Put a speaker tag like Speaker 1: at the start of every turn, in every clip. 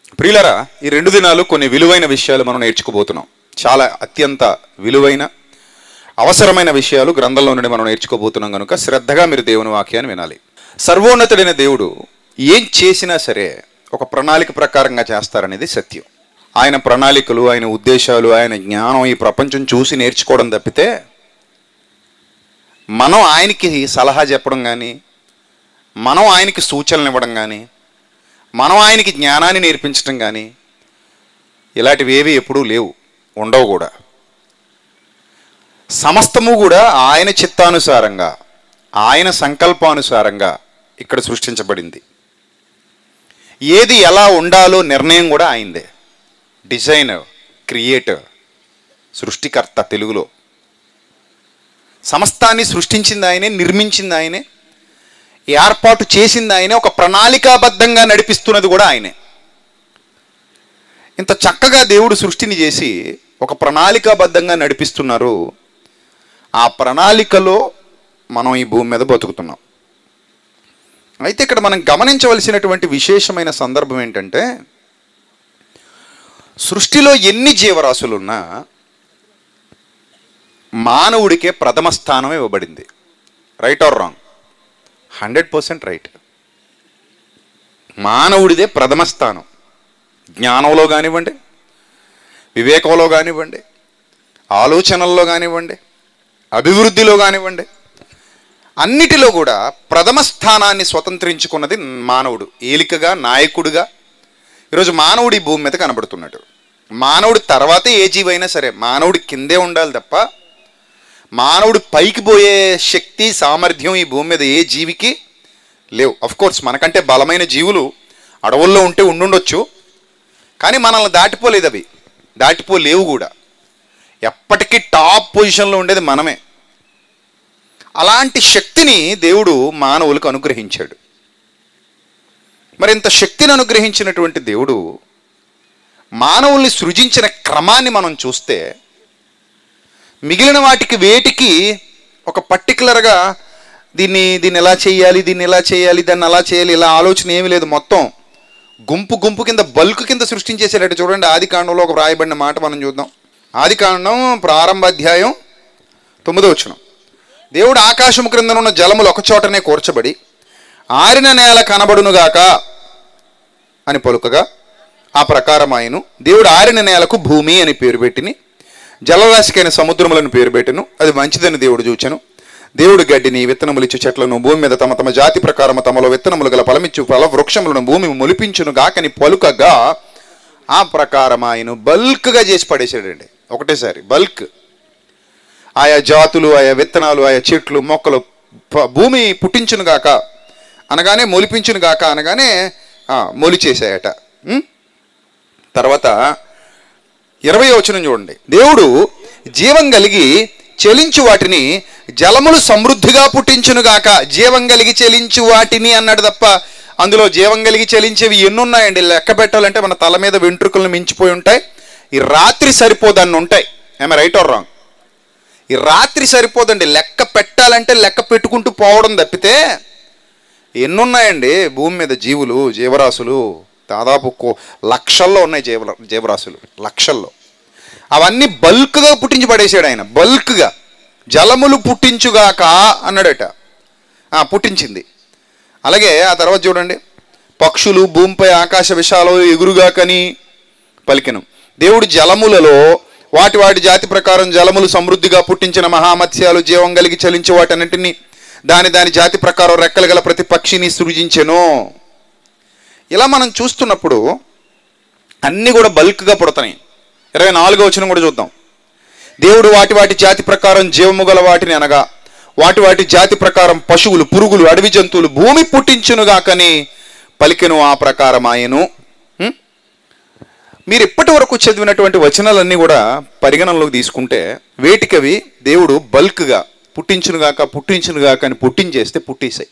Speaker 1: ప్రియులరా ఈ రెండు దినాలు కొన్ని విలువైన విషయాలు మనం నేర్చుకోబోతున్నాం చాలా అత్యంత విలువైన అవసరమైన విషయాలు గ్రంథంలో నుండి మనం నేర్చుకోబోతున్నాం కనుక శ్రద్ధగా మీరు దేవుని వాక్యాన్ని వినాలి సర్వోన్నతుడైన దేవుడు ఏం చేసినా సరే ఒక ప్రణాళిక ప్రకారంగా చేస్తారనేది సత్యం ఆయన ప్రణాళికలు ఆయన ఉద్దేశాలు ఆయన జ్ఞానం ఈ ప్రపంచం చూసి నేర్చుకోవడం తప్పితే మనం ఆయనకి సలహా చెప్పడం కానీ మనం ఆయనకి సూచనలు ఇవ్వడం కానీ మనం ఆయనకి జ్ఞానాన్ని నేర్పించడం కానీ ఇలాంటివి ఏవి ఎప్పుడూ లేవు ఉండవు కూడా సమస్తము కూడా ఆయన చిత్తానుసారంగా ఆయన సంకల్పానుసారంగా ఇక్కడ సృష్టించబడింది ఏది ఎలా ఉండాలో నిర్ణయం కూడా ఆయనదే డిజైనర్ క్రియేటర్ సృష్టికర్త తెలుగులో సమస్తాన్ని సృష్టించింది ఆయనే నిర్మించింది ఆయనే ఏర్పాటు చేసింది ఆయనే ఒక ప్రణాళికాబద్ధంగా నడిపిస్తున్నది కూడా ఆయనే ఇంత చక్కగా దేవుడు సృష్టిని చేసి ఒక ప్రణాళికాబద్ధంగా నడిపిస్తున్నారు ఆ ప్రణాళికలో మనం ఈ భూమి మీద బతుకుతున్నాం అయితే ఇక్కడ మనం గమనించవలసినటువంటి విశేషమైన సందర్భం ఏంటంటే సృష్టిలో ఎన్ని జీవరాశులున్నా మానవుడికే ప్రథమ స్థానం ఇవ్వబడింది right or wrong hundred percent right మానవుడిదే ప్రథమ స్థానం జ్ఞానంలో కానివ్వండి వివేకంలో కానివ్వండి ఆలోచనల్లో కానివ్వండి అభివృద్ధిలో కానివ్వండి అన్నిటిలో కూడా ప్రథమ స్థానాన్ని స్వతంత్రించుకున్నది మానవుడు ఏలికగా నాయకుడిగా ఈరోజు మానవుడు ఈ భూమి మీద కనబడుతున్నాడు మానవుడి తర్వాతే ఏ జీవైనా సరే మానవుడి కిందే ఉండాలి తప్ప మానవుడు పైకి పోయే శక్తి సామర్థ్యం ఈ భూమి మీద ఏ జీవికి లేవు అఫ్ కోర్స్ మనకంటే బలమైన జీవులు అడవుల్లో ఉంటే ఉండుండొచ్చు కానీ మనల్ని దాటిపోలేదు అవి దాటిపోలేవు కూడా ఎప్పటికీ టాప్ పొజిషన్లో ఉండేది మనమే అలాంటి శక్తిని దేవుడు మానవులకు అనుగ్రహించాడు మరి ఇంత శక్తిని అనుగ్రహించినటువంటి దేవుడు మానవుల్ని సృజించిన క్రమాన్ని మనం చూస్తే మిగిలిన వాటికి వేటికి ఒక పర్టికులర్గా దీన్ని దీన్ని ఎలా చేయాలి దీన్ని ఎలా చేయాలి దాన్ని అలా చేయాలి ఇలా ఆలోచన ఏమీ లేదు మొత్తం గుంపు గుంపు కింద బల్క్ కింద సృష్టించేసేటట్టు చూడండి ఆది కాండంలో ఒక వ్రాయబడిన మాట మనం చూద్దాం ఆది కాండం ప్రారంభ అధ్యాయం తొమ్మిదో వచ్చిన దేవుడు ఆకాశము క్రిందనున్న జలములు ఒక చోటనే కూర్చబడి ఆరిన నేల కనబడునుగాక అని పలుకగా ఆ ప్రకారం ఆయను దేవుడు ఆరిన నేలకు భూమి అని పేరు పెట్టిని జలరాశికైన సముద్రములను పేరు పెట్టెను అది మంచిదని దేవుడు చూచెను దేవుడు గడ్డిని విత్తనములిచ్చు చెట్లను భూమి మీద తమ తమ జాతి ప్రకారం తమలో విత్తనములు గల ఫలమిచ్చు ఫల వృక్షములను భూమి మొలిపించును గాకని పలుకగా ఆ ప్రకారం ఆయన బల్క్గా చేసి పడేసాడండి ఒకటేసారి బల్క్ ఆయా జాతులు ఆయా విత్తనాలు ఆయా చెట్లు మొక్కలు ప- భూమి పుట్టించును గాక అనగానే మొలిపించును గాక అనగానే ఆ, మొలిచేసాయట ఉం? తర్వాత ఇరవై వచనం చూడండి దేవుడు జీవం కలిగి చెలించు వాటిని జలములు సమృద్ధిగా పుట్టించునుగాక జీవం కలిగి చెలించు వాటిని అన్నాడు తప్ప అందులో జీవం కలిగి చెలించేవి ఎన్ని ఉన్నాయండి లెక్క పెట్టాలంటే మన తల మీద వెంట్రుకలను మించిపోయి ఉంటాయి ఈ రాత్రి సరిపోదన్ని ఉంటాయి ఏమ రైట్ ఆర్ రాంగ్ ఈ రాత్రి సరిపోదండి లెక్క పెట్టాలంటే లెక్క పెట్టుకుంటూ పోవడం తప్పితే ఎన్నున్నాయండి భూమి మీద జీవులు జీవరాశులు దాదాపు కో- లక్షల్లో ఉన్నాయి జీవ జీవరాశులు లక్షల్లో అవన్నీ బల్క్గా పుట్టించి పడేసాడు ఆయన బల్క్గా జలములు పుట్టించుగాక అన్నాడట ఆ, పుట్టించింది అలాగే ఆ తర్వాత చూడండి పక్షులు భూమిపై ఆకాశ విశాలో ఎగురుగాకని పలికెను దేవుడు జలములలో వాటి వాటి జాతి ప్రకారం జలములు సమృద్ధిగా పుట్టించిన మహామత్స్యాలు జీవం కలిగి చలించే వాటన్నింటినీ దాని దాని జాతి ప్రకారం రెక్కలు గల ప్రతి పక్షిని సృజించెను ఇలా మనం చూస్తున్నప్పుడు అన్నీ కూడా బల్క్గా పుడతాయి ఇరవై నాలుగో వచనం కూడా చూద్దాం దేవుడు వాటి వాటి జాతి ప్రకారం జీవము గల వాటిని అనగా వాటి వాటి జాతి ప్రకారం పశువులు పురుగులు అడవి జంతువులు భూమి పుట్టించునుగాకని పలికెను ఆ ప్రకారం ఆయను హ్మ్? మీరు ఇప్పటి వరకు చదివినటువంటి వచనాలన్నీ కూడా పరిగణనలోకి తీసుకుంటే వేటికవి దేవుడు బల్క్గా పుట్టించునుగాక పుట్టించునుగాక అని పుట్టించేస్తే పుట్టేశాయి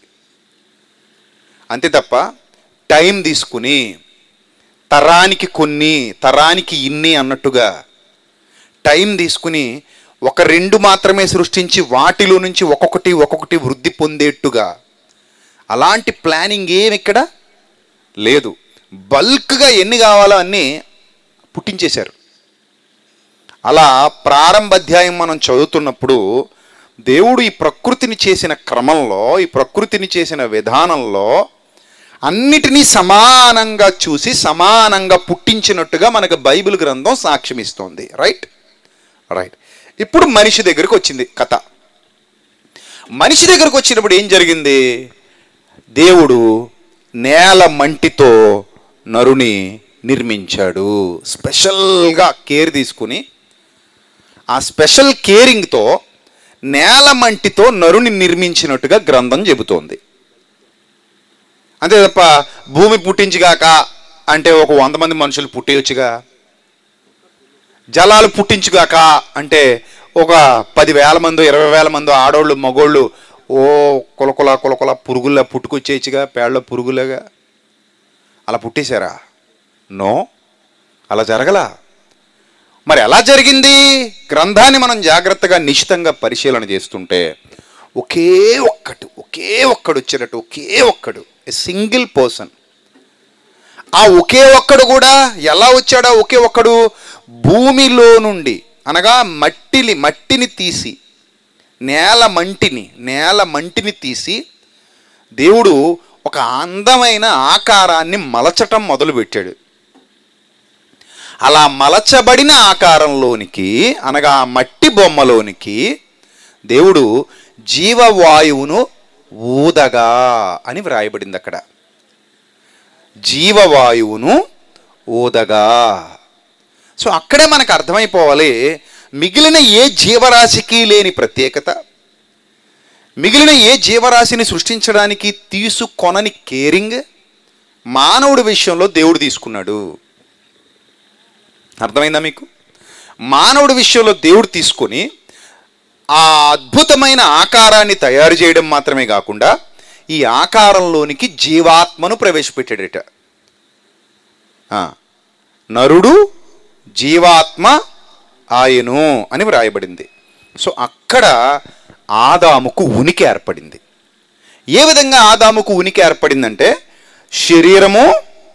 Speaker 1: అంతే తప్ప టైం తీసుకుని తరానికి కొన్ని తరానికి ఇన్ని అన్నట్టుగా టైం తీసుకుని ఒక రెండు మాత్రమే సృష్టించి వాటిలో నుంచి ఒక్కొక్కటి ఒక్కొక్కటి వృద్ధి పొందేట్టుగా అలాంటి ప్లానింగ్ ఏమి ఇక్కడ లేదు బల్క్గా ఎన్ని కావాలో అన్నీ పుట్టించేశారు అలా ప్రారంభ అధ్యాయం మనం చదువుతున్నప్పుడు దేవుడు ఈ ప్రకృతిని చేసిన క్రమంలో ఈ ప్రకృతిని చేసిన విధానంలో అన్నిటినీ సమానంగా చూసి సమానంగా పుట్టించినట్టుగా మనకు బైబిల్ గ్రంథం సాక్ష్యం ఇస్తోంది రైట్ రైట్ ఇప్పుడు మనిషి దగ్గరికి వచ్చింది కథ మనిషి దగ్గరకు వచ్చినప్పుడు ఏం జరిగింది దేవుడు నేల మంటితో నరుని నిర్మించాడు స్పెషల్గా కేర్ తీసుకుని ఆ స్పెషల్ కేరింగ్తో నేల మంటితో నరుని నిర్మించినట్టుగా గ్రంథం చెబుతోంది అంతే తప్ప భూమి పుట్టించుగాక అంటే ఒక వంద మంది మనుషులు పుట్టేయొచ్చుగా జలాలు పుట్టించుగాక అంటే ఒక పదివేల మంది ఇరవై వేల మంది ఆడోళ్ళు మగోళ్ళు ఓ కులకుల కులకుల పురుగుల్లా పుట్టుకొచ్చేయచ్చుగా పేళ్ళ పురుగులాగా అలా పుట్టేశారా నో అలా జరగలా మరి ఎలా జరిగింది గ్రంథాన్ని మనం జాగ్రత్తగా నిశ్చితంగా పరిశీలన చేస్తుంటే ఒకే ఒక్కడు ఒకే ఒక్కడు వచ్చినట్టు ఒకే ఒక్కడు ఎ సింగిల్ పర్సన్ ఆ ఒకే ఒక్కడు కూడా ఎలా వచ్చాడా ఒకే ఒక్కడు భూమిలో నుండి అనగా మట్టిని మట్టిని తీసి నేల మంటిని నేల మంటిని తీసి దేవుడు ఒక అందమైన ఆకారాన్ని మలచటం మొదలుపెట్టాడు అలా మలచబడిన ఆకారంలోనికి అనగా ఆ మట్టి బొమ్మలోనికి దేవుడు జీవవాయువును ఊదగా అని వ్రాయబడింది అక్కడ జీవవాయువును ఊదగా సో అక్కడే మనకు అర్థమైపోవాలి మిగిలిన ఏ జీవరాశికి లేని ప్రత్యేకత మిగిలిన ఏ జీవరాశిని సృష్టించడానికి తీసుకొనని కేరింగ్ మానవుడి విషయంలో దేవుడు తీసుకున్నాడు అర్థమైందా మీకు మానవుడి విషయంలో దేవుడు తీసుకొని ఆ అద్భుతమైన ఆకారాన్ని తయారు చేయడం మాత్రమే కాకుండా ఈ ఆకారంలోనికి జీవాత్మను ప్రవేశపెట్టాడట ఆ, నరుడు జీవాత్మ ఆయను అని వ్రాయబడింది సో అక్కడ ఆదాముకు ఉనికి ఏర్పడింది ఏ విధంగా ఆదాముకు ఉనికి ఏర్పడిందంటే శరీరము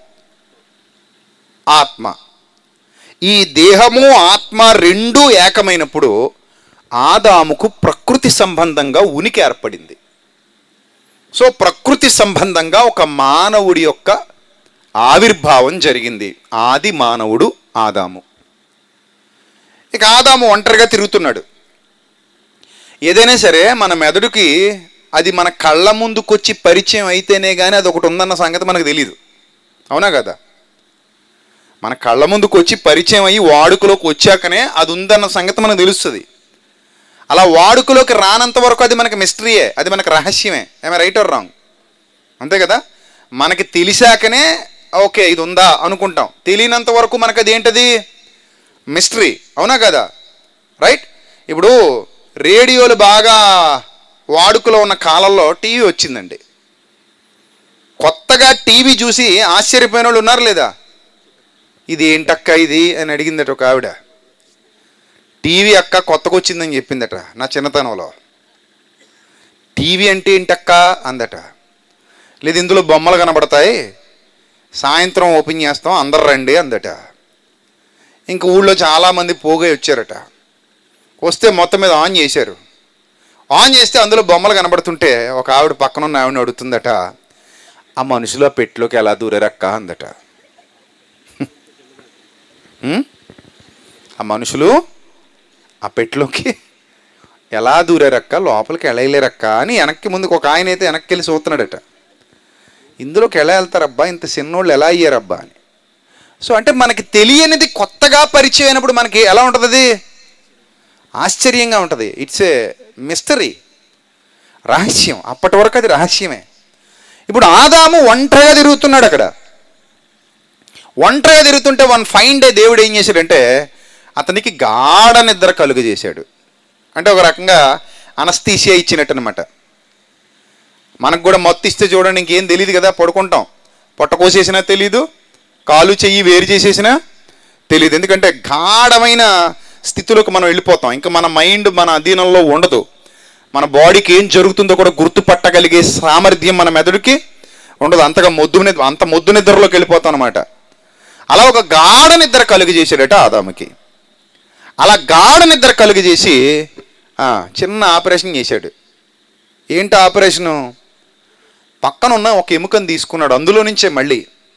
Speaker 1: ఆత్మ ఈ దేహము ఆత్మ రెండూ ఏకమైనప్పుడు ఆదాముకు ప్రకృతి సంబంధంగా ఉనికి ఏర్పడింది సో ప్రకృతి సంబంధంగా ఒక మానవుడి యొక్క ఆవిర్భావం జరిగింది ఆది మానవుడు ఆదాము ఇక ఆదాము ఒంటరిగా తిరుగుతున్నాడు ఏదైనా సరే మన మెదడుకి అది మన కళ్ళ ముందుకొచ్చి పరిచయం అయితేనే కానీ అది ఒకటి ఉందన్న సంగతి మనకు తెలియదు అవునా కదా మన కళ్ళ ముందుకు వచ్చి పరిచయం అయ్యి వాడుకలోకి వచ్చాకనే అది ఉందన్న సంగతి మనకు తెలుస్తుంది అలా వాడుకలోకి రానంత వరకు అది మనకి మిస్టరీయే అది మనకు రహస్యమే ఏమే రైట్ ఆర్ రాంగ్ అంతే కదా మనకి తెలిసాకనే ఓకే ఇది ఉందా అనుకుంటాం తెలియనంత వరకు మనకు అది ఏంటది మిస్టరీ అవునా కదా రైట్ ఇప్పుడు రేడియోలు బాగా వాడుకలో ఉన్న కాలంలో టీవీ వచ్చిందండి కొత్తగా టీవీ చూసి ఆశ్చర్యపోయిన వాళ్ళు ఉన్నారు లేదా ఇది ఏంటక్క ఇది అని అడిగిందట ఒక ఆవిడ టీవీ అక్క కొత్తగా వచ్చిందని చెప్పిందట నా చిన్నతనంలో టీవీ అంటే ఏంటక్క అందట లేదు ఇందులో బొమ్మలు కనబడతాయి సాయంత్రం ఓపెన్ చేస్తాం అందరు రండి అందట ఇంక ఊళ్ళో చాలామంది పోగే వచ్చారట వస్తే మొత్తం మీద ఆన్ చేశారు ఆన్ చేస్తే అందులో బొమ్మలు కనబడుతుంటే ఒక ఆవిడ పక్కన ఉన్న ఆవిడని అడుగుతుందట ఆ మనుషులు ఆ పెట్టిలోకి ఎలా దూరారక్క అందట హ్మ్? ఆ మనుషులు ఆ పెట్టిలోకి ఎలా దూరారక్క లోపలికి వెళ్ళలేరక్క అని వెనక్కి ముందుకు ఒక ఆయన అయితే వెనక్కి వెళ్ళి చూస్తున్నాడట ఇందులోకి ఎలా వెళ్తారబ్బా ఇంత చిన్నోళ్ళు ఎలా అయ్యారబ్బా అని సో అంటే మనకి తెలియనిది కొత్తగా పరిచయం అయినప్పుడు మనకి ఎలా ఉంటుంది అది ఆశ్చర్యంగా ఉంటుంది ఇట్స్ ఏ మిస్టరీ రహస్యం అప్పటి వరకు అది రహస్యమే ఇప్పుడు ఆదాము ఒంటరిగా తిరుగుతున్నాడు అక్కడ ఒంటరిగా తిరుగుతుంటే వన్ ఫైన్ డే దేవుడు ఏం చేశాడంటే అతనికి గాఢ నిద్ర కలుగు చేశాడు అంటే ఒక రకంగా అనస్తీసియా ఇచ్చినట్టు అనమాట మనకు కూడా మొత్తం ఇస్తే చూడండి ఇంకేం తెలియదు కదా పడుకుంటాం పొట్ట కోసేసినా తెలీదు కాలు చెయ్యి వేరు చేసేసినా తెలియదు ఎందుకంటే గాఢమైన స్థితిలోకి మనం వెళ్ళిపోతాం ఇంకా మన మైండ్ మన అధీనంలో ఉండదు మన బాడీకి ఏం జరుగుతుందో కూడా గుర్తుపట్టగలిగే సామర్థ్యం మన మెదడుకి ఉండదు అంతగా మొద్దు నిద్ర అంత మొద్దు నిద్రలోకి వెళ్ళిపోతాం అనమాట అలా ఒక గాఢ నిద్ర కలుగు చేశాడట ఆదాముకి అలా గాఢ నిద్ర కలుగు చేసి ఆ, చిన్న ఆపరేషన్ చేశాడు ఏంటి ఆపరేషను పక్కన ఉన్న ఒక ఎముకను తీసుకున్నాడు అందులో నుంచే మళ్ళీ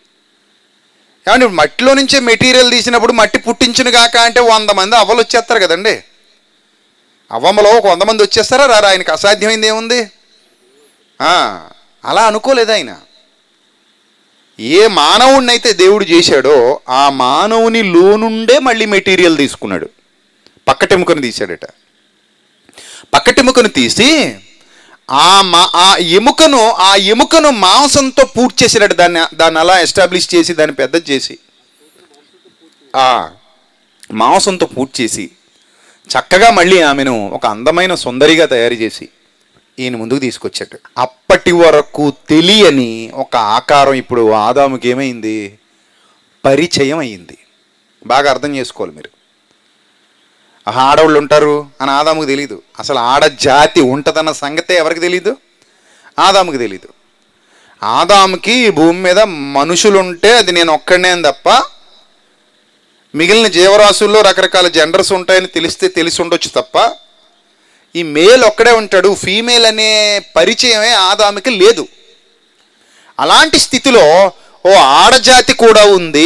Speaker 1: ఏమంటే మట్టిలో నుంచే మెటీరియల్ తీసినప్పుడు మట్టి పుట్టించిన కాక అంటే వంద మంది అవ్వలు వచ్చేస్తారు కదండి అవ్వమ్మలో ఒక వంద మంది వచ్చేస్తారా రారా ఆయనకి అసాధ్యమైంది ఏముంది ఆ, అలా అనుకోలేదు ఆయన ఏ మానవుణ్ణైతే దేవుడు చేశాడో ఆ మానవుని లోనుండే మళ్ళీ మెటీరియల్ తీసుకున్నాడు పక్కటెముకను తీశాడట పక్కటెముకను తీసి ఆ మా ఆ ఎముకను ఆ ఎముకను మాంసంతో పూర్తి చేసినట్టు దాన్ని దాన్ని అలా ఎస్టాబ్లిష్ చేసి దాన్ని పెద్ద చేసి ఆ మాంసంతో పూర్తి చేసి చక్కగా మళ్ళీ ఆమెను ఒక అందమైన సుందరిగా తయారు చేసి ఈయన ముందుకు తీసుకొచ్చాడు అప్పటి వరకు తెలియని ఒక ఆకారం ఇప్పుడు ఆదాముకి ఏమైంది పరిచయం అయింది బాగా అర్థం చేసుకోవాలి మీరు ఆహా, ఆడవాళ్ళు ఉంటారు అని ఆదాముకు తెలియదు అసలు ఆడ జాతి ఉంటుందన్న సంగతే ఎవరికి తెలియదు ఆదాముకి తెలియదు ఆదాముకి ఈ భూమి మీద మనుషులు ఉంటే అది నేను ఒక్కడనే అని తప్ప మిగిలిన జీవరాశుల్లో రకరకాల జెండర్స్ ఉంటాయని తెలిస్తే తెలిసి ఉండొచ్చు తప్ప ఈ మేల్ ఒక్కడే ఉంటాడు ఫీమేల్ అనే పరిచయమే ఆదాముకి లేదు అలాంటి స్థితిలో ఓ ఆడజాతి కూడా ఉంది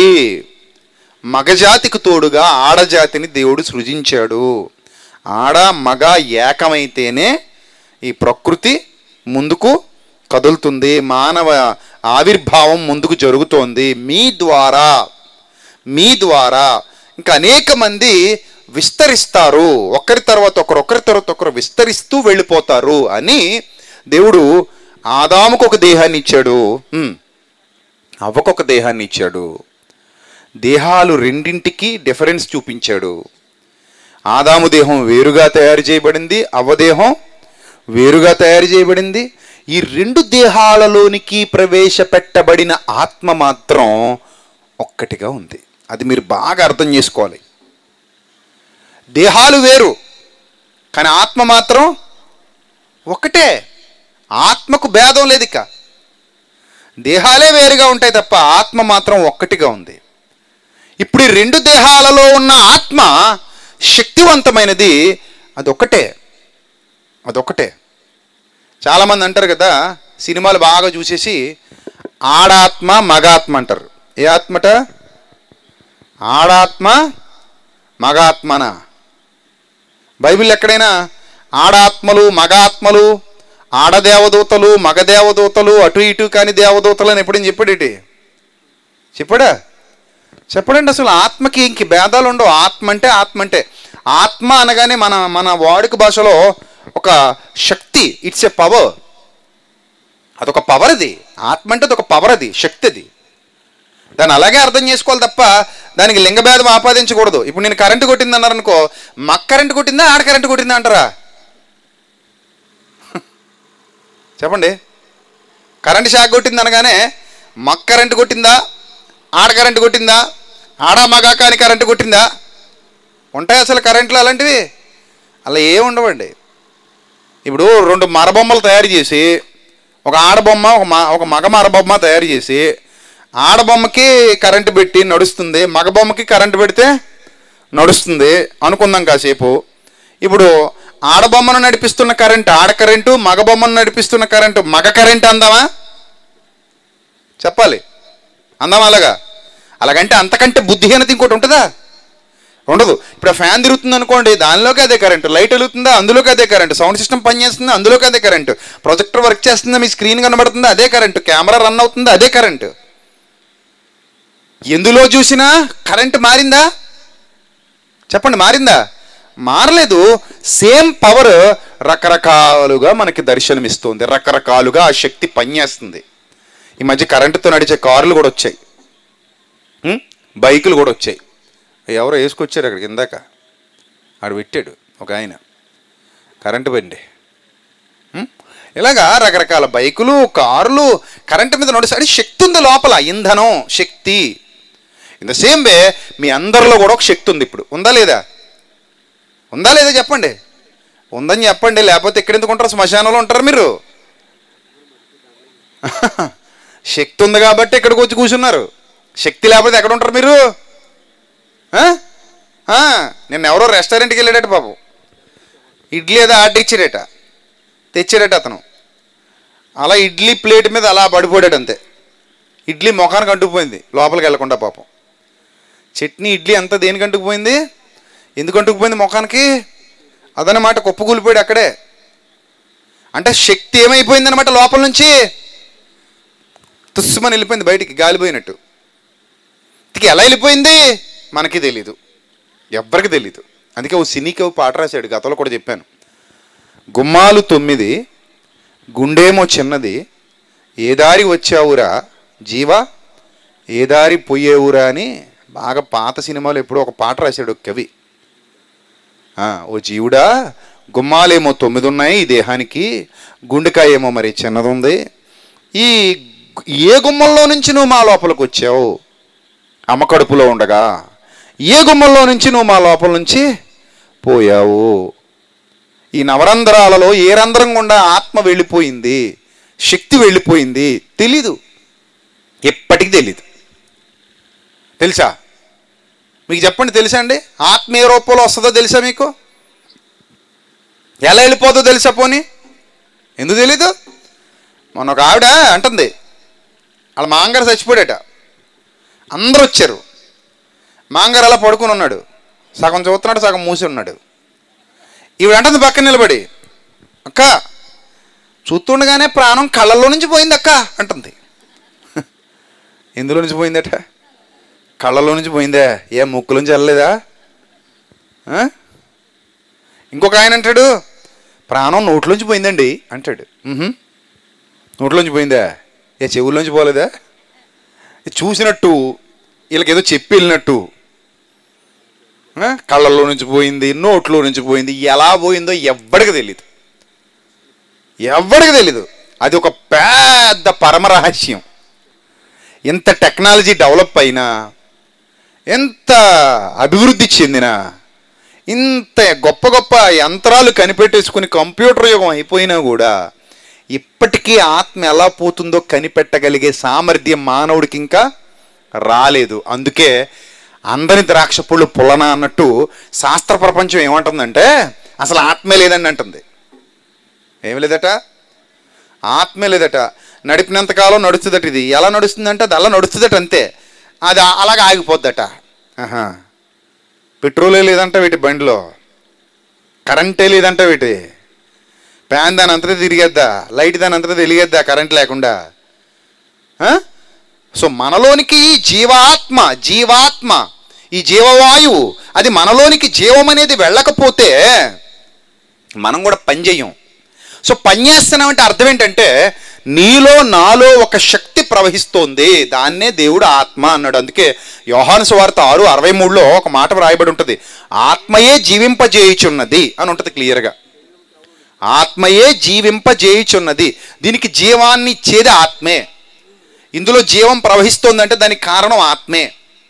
Speaker 1: మగజాతికి తోడుగా ఆడజాతిని దేవుడు సృజించాడు ఆడ మగ ఏకమైతేనే ఈ ప్రకృతి ముందుకు కదులుతుంది మానవ ఆవిర్భావం ముందుకు జరుగుతోంది మీ ద్వారా మీ ద్వారా ఇంకా అనేక మంది విస్తరిస్తారు ఒకరి తర్వాత ఒకరు ఒకరి తర్వాత ఒకరు విస్తరిస్తూ వెళ్ళిపోతారు అని దేవుడు ఆదాముకు ఒక దేహాన్ని ఇచ్చాడు హ్మ్. అవ్వకు ఒక దేహాన్ని ఇచ్చాడు దేహాలు రెండింటికి డిఫరెన్స్ చూపించాడు ఆదాము దేహం వేరుగా తయారు చేయబడింది అవ్వ దేహం వేరుగా తయారు చేయబడింది ఈ రెండు దేహాలలోనికి ప్రవేశపెట్టబడిన ఆత్మ మాత్రం ఒక్కటిగా ఉంది అది మీరు బాగా అర్థం చేసుకోవాలి దేహాలు వేరు కానీ ఆత్మ మాత్రం ఒకటే ఆత్మకు భేదం లేదు ఇక దేహాలే వేరుగా ఉంటాయి తప్ప ఆత్మ మాత్రం ఒక్కటిగా ఉంది ఇప్పుడు ఈ రెండు దేహాలలో ఉన్న ఆత్మ శక్తివంతమైనది అదొక్కటే అదొక్కటే చాలామంది అంటారు కదా సినిమాలు బాగా చూసేసి ఆడాత్మ మగాత్మ అంటారు ఏ ఆత్మట ఆడాత్మ మగాత్మనా బైబిల్ ఎక్కడైనా ఆడాత్మలు మగాత్మలు ఆడదేవదూతలు మగదేవదూతలు అటు ఇటు కాని దేవదూతలు అని ఎప్పుడైనా చెప్పాడేటి చెప్పాడా చెప్పడండి అసలు ఆత్మకి ఇంక భేదాలు ఉండవు ఆత్మ అంటే ఆత్మ అంటే ఆత్మ అనగానే మన మన వాడుక భాషలో ఒక శక్తి ఇట్స్ ఎ పవర్ అదొక పవర్ అది ఆత్మ అంటే అదొక పవర్ అది శక్తి అది దాన్ని అలాగే అర్థం చేసుకోవాలి తప్ప దానికి లింగభేదం ఆపాదించకూడదు ఇప్పుడు నేను కరెంటు కొట్టింది అన్నారు అనుకో మక్క కరెంటు కొట్టిందా ఆడ కరెంటు కొట్టిందా అంటారా చెప్పండి కరెంటు షాక్ కొట్టింది అనగానే మక్క కరెంటు కొట్టిందా ఆడ కరెంటు కొట్టిందా ఆడ మగ కాని కరెంటు కొట్టిందా ఉంటాయి అసలు కరెంట్లు అలాంటివి అలా ఏం ఉండవండి ఇప్పుడు రెండు మరబొమ్మలు తయారు చేసి ఒక ఆడబొమ్మ ఒక మ ఒక మగ మరబొమ్మ తయారు చేసి ఆడబొమ్మకి కరెంటు పెట్టి నడుస్తుంది మగ బొమ్మకి కరెంటు పెడితే నడుస్తుంది అనుకుందాం కాసేపు ఇప్పుడు ఆడబొమ్మను నడిపిస్తున్న కరెంటు ఆడ కరెంటు మగ బొమ్మను నడిపిస్తున్న కరెంటు మగ కరెంటు అందామా చెప్పాలి అందామా అలాగా అలాగంటే అంతకంటే బుద్ధిహీనత ఇంకోటి ఉంటుందా ఉండదు ఇప్పుడు ఆ ఫ్యాన్ తిరుగుతుంది అనుకోండి దానిలోకి అదే కరెంటు లైట్ వెలుగుతుందా అందులోకి అదే కరెంటు సౌండ్ సిస్టమ్ పనిచేస్తుందా అందులోకి అదే కరెంటు ప్రొజెక్టర్ వర్క్ చేస్తుందా మీ స్క్రీన్ కనబడుతుందా అదే కరెంటు కెమెరా రన్ అవుతుందా అదే కరెంటు ఎందులో చూసినా కరెంటు మారిందా చెప్పండి మారిందా మారలేదు సేమ్ పవర్ రకరకాలుగా మనకి దర్శనమిస్తుంది రకరకాలుగా ఆ శక్తి పనిచేస్తుంది ఈ మధ్య కరెంటుతో నడిచే కార్లు కూడా వచ్చాయి ఉం? బైకులు కూడా వచ్చాయి ఎవరో వేసుకొచ్చారు అక్కడికి ఇందాక ఆడు పెట్టాడు ఒక ఆయన కరెంటు బండి ఉం? ఇలాగా రకరకాల బైకులు కార్లు కరెంటు మీద నడుస్తాడు శక్తి ఉంది లోపల ఇంధనం శక్తి ఇన్ ద సేమ్ వే మీ అందరిలో కూడా ఒక శక్తి ఉంది ఇప్పుడు ఉందా లేదా ఉందా లేదా చెప్పండి ఉందని చెప్పండి లేకపోతే ఎక్కడ ఎందుకు ఉంటారు శ్మశానంలో ఉంటారు మీరు శక్తి ఉంది కాబట్టి ఇక్కడికి వచ్చి కూర్చున్నారు శక్తి లేకపోతే ఎక్కడ ఉంటారు మీరు ఆ? ఆ, నిన్న ఎవరో రెస్టారెంట్కి వెళ్ళాడట పాపం ఇడ్లీ ఏదో ఆర్డర్ ఇచ్చాడట తెచ్చాడట అతను అలా ఇడ్లీ ప్లేట్ మీద అలా పడిపోయాడు అంతే ఇడ్లీ ముఖానికి అంటుకుపోయింది లోపలికి వెళ్ళకుండా పాపం చట్నీ ఇడ్లీ అంతా దేనికి అంటుకుపోయింది ఎందుకు అంటుకుపోయింది ముఖానికి అదనమాట కుప్పకూలిపోయాడు అక్కడే అంటే శక్తి ఏమైపోయింది అనమాట లోపల నుంచి తుస్సుమని వెళ్ళిపోయింది బయటికి గాలిపోయినట్టు ఇక ఎలా వెళ్ళిపోయింది మనకి తెలీదు ఎవ్వరికి తెలీదు అందుకే ఓ సినీకి ఓ పాట రాశాడు గతంలో కూడా చెప్పాను గుమ్మాలు తొమ్మిది గుండేమో చిన్నది ఏ దారి వచ్చావురా జీవా ఏ దారి పోయేవురా అని బాగా పాత సినిమాలో ఎప్పుడో ఒక పాట రాశాడు ఒక కవి ఆ, ఓ జీవుడా గుమ్మాలేమో తొమ్మిది ఉన్నాయి ఈ దేహానికి గుండెకాయ ఏమో మరి చిన్నది ఉంది ఈ ఏ గుమ్మంలో నుంచి నువ్వు మా లోపలికి వచ్చావు అమ్మ కడుపులో ఉండగా ఏ గుమ్మంలో నుంచి నువ్వు మా లోపల నుంచి పోయావు ఈ నవరంధ్రాలలో ఏ రంధ్రం గుండా ఆత్మ వెళ్ళిపోయింది శక్తి వెళ్ళిపోయింది తెలీదు ఎప్పటికీ తెలీదు తెలుసా మీకు చెప్పండి తెలుసా అండి ఆత్మ ఏ రూపంలో వస్తుందో తెలుసా మీకు ఎలా వెళ్ళిపోతుందో తెలుసా పోనీ ఎందుకు తెలీదు మొన్న ఒక ఆవిడ అంటుంది వాళ్ళ మాంగారు చచ్చిపోయాడట అందరూ వచ్చారు మాంగారు అలా పడుకుని ఉన్నాడు సగం చూస్తున్నాడు సగం మూసి ఉన్నాడు ఈవిడ అంటుంది పక్కన నిలబడి అక్క చూస్తుండగానే ప్రాణం కళ్ళల్లో నుంచి పోయింది అక్క అంటుంది ఎందులో నుంచి పోయిందట కళ్ళలో నుంచి పోయిందే ఏ ముక్కులోంచి వెళ్ళలేదా ఆ? ఇంకొక ఆయన అంటాడు ప్రాణం నోట్లోంచి పోయిందండి అంటాడు "ఉహుం. నోట్లోంచి పోయిందా ఏ చెవుల్లోంచి పోలేదా ఇది చూసినట్టు వీళ్ళకి ఏదో చెప్పి వెళ్ళినట్టు ఆ? కళ్ళల్లో నుంచి పోయింది నోట్లో నుంచి పోయింది ఎలా పోయిందో ఎవ్వడికి తెలియదు ఎవ్వడికి తెలీదు అది ఒక పెద్ద పరమరహస్యం ఎంత టెక్నాలజీ డెవలప్ అయినా ఎంత అభివృద్ధి చెందిన ఇంత గొప్ప గొప్ప యంత్రాలు కనిపెట్టేసుకుని కంప్యూటర్ యుగం అయిపోయినా కూడా ఇప్పటికీ ఆత్మ ఎలా పోతుందో కనిపెట్టగలిగే సామర్థ్యం మానవుడికి ఇంకా రాలేదు అందుకే అందని ద్రాక్ష పళ్ళు పుల్లన అన్నట్టు శాస్త్ర ప్రపంచం ఏమంటుందంటే అసలు ఆత్మే లేదండి అంటుంది ఏమి లేదట ఆత్మే లేదట నడిపినంతకాలం నడుస్తుందట ఇది ఎలా నడుస్తుందంటే అది అలా నడుస్తుందట అంతే అది ఆ- అలాగ ఆగిపోద్దట ఆహా పెట్రోలే లేదంట వీటి బండిలో కరెంటే లేదంట వీటి ఫ్యాన్ దాని అంతటా తిరిగేద్దా లైట్ దాని అంతటా వెలిగేద్దా కరెంట్ లేకుండా ఆ? సో మనలోనికి ఈ జీవాత్మ జీవాత్మ ఈ జీవవాయువు అది మనలోనికి జీవం అనేది వెళ్ళకపోతే మనం కూడా పని చెయ్యం సో పని చేస్తున్నాం అంటే అర్థం ఏంటంటే నీలో నాలో ఒక శక్తి ప్రవహిస్తోంది దాన్నే దేవుడు ఆత్మ అన్నాడు అందుకే యోహాను సువార్త ఆరు అరవై మూడులో ఒక మాట వ్రాయబడి ఉంటుంది ఆత్మయే జీవింపజేయుచున్నది అని ఉంటుంది క్లియర్గా ఆత్మయే జీవింపజేయుచున్నది దీనికి జీవాన్ని ఇచ్చేది ఆత్మే ఇందులో జీవం ప్రవహిస్తోందంటే దానికి కారణం ఆత్మే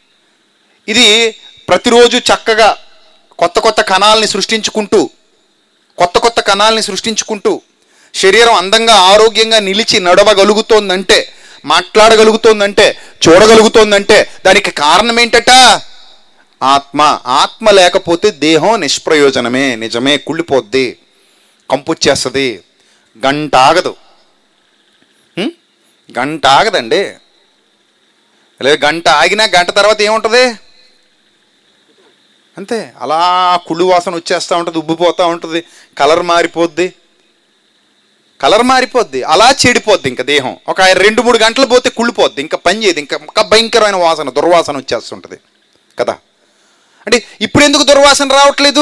Speaker 1: ఇది ప్రతిరోజు చక్కగా కొత్త కొత్త కణాలని సృష్టించుకుంటూ కొత్త కొత్త కణాలని సృష్టించుకుంటూ శరీరం అందంగా ఆరోగ్యంగా నిలిచి నడవగలుగుతోందంటే మాట్లాడగలుగుతోందంటే చూడగలుగుతోందంటే దానికి కారణం ఏంటట ఆత్మ ఆత్మ లేకపోతే దేహం నిష్ప్రయోజనమే నిజమే కుళ్ళిపోద్ది కంపుచ్చేస్తుంది గంట ఆగదు హ్మ్? గంట ఆగదండి లేదు గంట ఆగినా గంట తర్వాత ఏముంటుంది అంతే అలా కుళ్ళు వాసన వచ్చేస్తూ ఉంటుంది ఉబ్బిపోతూ ఉంటుంది కలర్ మారిపోద్ది కలర్ మారిపోద్ది అలా చెడిపోద్ది ఇంకా దేహం ఒక రెండు మూడు గంటలు పోతే కుళ్ళిపోద్ది ఇంకా పని చేయదు ఇంకా ఇంకా భయంకరమైన వాసన దుర్వాసన వచ్చేస్తుంటుంది కదా అంటే ఇప్పుడు ఎందుకు దుర్వాసన రావట్లేదు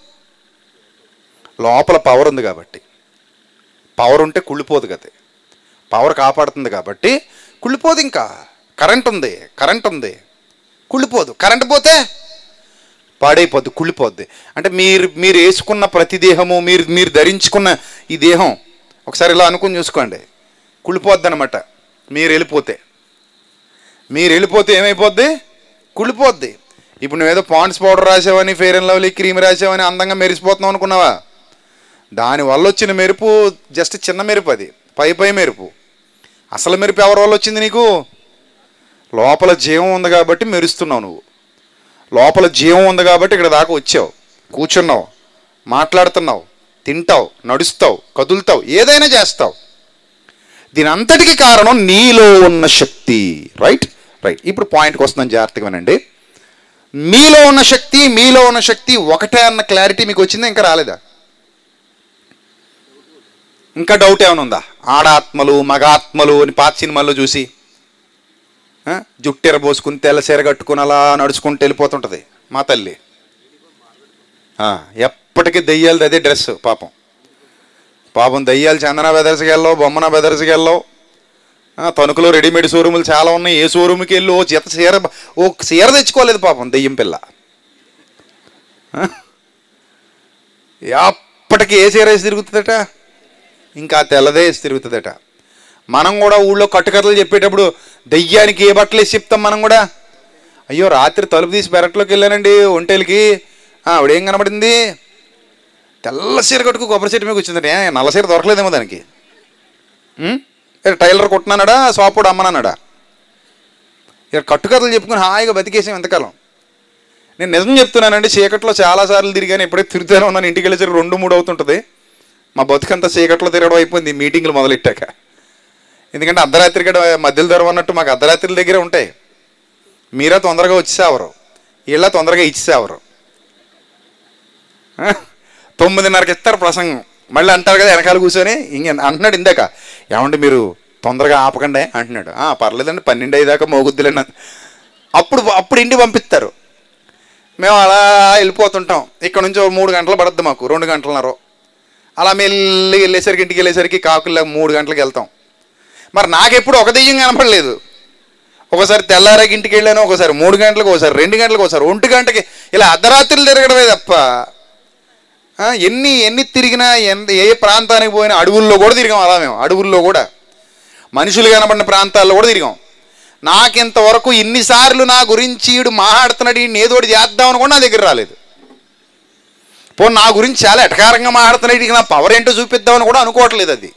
Speaker 1: లోపల పవర్ ఉంది కాబట్టి పవర్ ఉంటే కుళ్ళిపోదు కదా పవర్ కాపాడుతుంది కాబట్టి కుళ్ళిపోదు ఇంకా కరెంట్ ఉంది కరెంట్ ఉంది కుళ్ళిపోదు కరెంట్ పోతే పాడైపోద్ది కుళ్ళిపోద్ది అంటే మీరు మీరు వేసుకున్న ప్రతి దేహము మీరు మీరు ధరించుకున్న ఈ దేహం ఒకసారి ఇలా అనుకుని చూసుకోండి కుళ్ళిపోద్ది అనమాట మీరు వెళ్ళిపోతే మీరు వెళ్ళిపోతే ఏమైపోద్ది కుళ్ళిపోద్ది ఇప్పుడు నువ్వేదో పాండ్స్ పౌడర్ రాసావని ఫెయిర్ అండ్ లవ్లీ క్రీమ్ రాసావని అందంగా మెరిసిపోతున్నావు అనుకున్నావా దానివల్ల వచ్చిన మెరుపు జస్ట్ చిన్న మెరుపు అది పై పై మెరుపు అసలు మెరుపు ఎవరి వల్ల వచ్చింది నీకు లోపల జీవం ఉంది కాబట్టి మెరుస్తున్నావు నువ్వు లోపల జీవం ఉంది కాబట్టి ఇక్కడ దాకా వచ్చావు కూర్చున్నావు మాట్లాడుతున్నావు తింటావు నడుస్తావు కదులుతావు ఏదైనా చేస్తావు దీని అంతటికి కారణం నీలో ఉన్న శక్తి రైట్ రైట్ ఇప్పుడు పాయింట్కి వస్తున్నాను జాగ్రత్తగా వినండి మీలో ఉన్న శక్తి మీలో ఉన్న శక్తి ఒకటే అన్న క్లారిటీ మీకు వచ్చిందా ఇంకా రాలేదా ఇంకా డౌట్ ఏమైనా ఉందా ఆడాత్మలు మగాత్మలు అని పాత సినిమాల్లో చూసి ఆ, జుట్టెర పోసుకుని తెల్ల చీర కట్టుకుని అలా నడుచుకుంటూ వెళ్ళిపోతుంటుంది మా తల్లి ఆ, ఎప్పటికీ దెయ్యాలది అదే డ్రెస్ పాపం పాపం దయ్యాలు చందన బెదర్స్కి వెళ్ళావు బొమ్మన బెదర్స్కి వెళ్ళావు ఆ, తణుకులో రెడీమేడ్ షోరూములు చాలా ఉన్నాయి ఏ షోరూమ్కి వెళ్ళి ఓ చేత చీర ఓ చీర తెచ్చుకోలేదు పాపం దెయ్యం పిల్ల ఆ? ఎప్పటికీ ఏ చీర వేసి తిరుగుతుందట ఇంకా తెల్లదే వేసి తిరుగుతుందట మనం కూడా ఊళ్ళో కట్టుకథలు చెప్పేటప్పుడు దెయ్యానికి ఏ బట్టలు వేసి చెప్తాం మనం కూడా అయ్యో రాత్రి తలుపు తీసి పెరట్లోకి వెళ్ళానండి ఒంటేలకి ఆ, ఆవిడేం కనబడింది తెల్ల చీర కట్టుకు కొబ్బరి చెట్టు మీద కూర్చుందట ఏ, నల్ల చీర దొరకలేదేమో దానికి ఉం? ఏ, టైలర్ కొట్టినాడా షాపుడు అమ్మనన్నాడా ఇక కట్టుకథలు చెప్పుకుని హాయిగా బతికేసాం ఎంతకాలం నేను నిజం చెప్తున్నానండి చీకట్లో చాలాసార్లు తిరిగాను ఎప్పుడైతే తిరుగుతూనే ఉన్నాను ఇంటికి వెళ్ళేసరికి రెండు మూడు అవుతుంటుంది మా బతుకంతా చీకట్లో తిరగడం అయిపోయింది ఈ మీటింగ్లు మొదలెట్టాక ఎందుకంటే అర్ధరాత్రి గడ మధ్యలో ధర అన్నట్టు మాకు అర్ధరాత్రుల దగ్గరే ఉంటాయి మీరే తొందరగా వచ్చేసేవారు వీళ్ళ తొందరగా ఇచ్చేసేవారు ఆ? తొమ్మిదిన్నరకి ఇస్తారు ప్రసంగం మళ్ళీ అంటారు కదా వెనకాల కూర్చొని ఇంక అంటున్నాడు ఇందాక ఏమంటే మీరు తొందరగా ఆపకండి అంటున్నాడు "ఆ, పర్లేదండి పన్నెండు అయ్యేదాకా మోగుద్దులేండి అన్న. అప్పుడు అప్పుడు ఇంటికి పంపిస్తారు మేము అలా వెళ్ళిపోతుంటాం ఇక్కడ నుంచి ఓ మూడు గంటలు పడద్దు మాకు రెండు గంటలన్నర అలా మెల్లి వెళ్ళేసరికి ఇంటికి వెళ్ళేసరికి కాకుల్లా మూడు గంటలకు వెళ్తాం మరి నాకెప్పుడు ఒక దెయ్యం కనపడలేదు ఒకసారి తెల్లారాకి ఇంటికి వెళ్ళాను ఒకసారి మూడు గంటలకు ఒకసారి రెండు గంటలకు ఒకసారి ఒంటి గంటకి ఇలా అర్ధరాత్రులు తిరగడమే తప్ప ఆ, ఎన్ని ఎన్ని తిరిగినా ఎంత ఏ ప్రాంతానికి పోయినా అడవుల్లో కూడా తిరిగాం అలా మేము అడవుల్లో కూడా మనుషులు కనబడిన ప్రాంతాల్లో కూడా తిరిగాం నాకింతవరకు ఇన్నిసార్లు నా గురించి ఈడు మాట్లాడుతున్నాడు ఈయన ఏదో ఒకటి చేద్దామని కూడా నా దగ్గర రాలేదు పో నా గురించి చాలా ఎటకారంగా మాట్లాడుతున్నాడు ఈడికి నా పవర్ ఏంటో చూపిద్దామని కూడా అనుకోవట్లేదు అది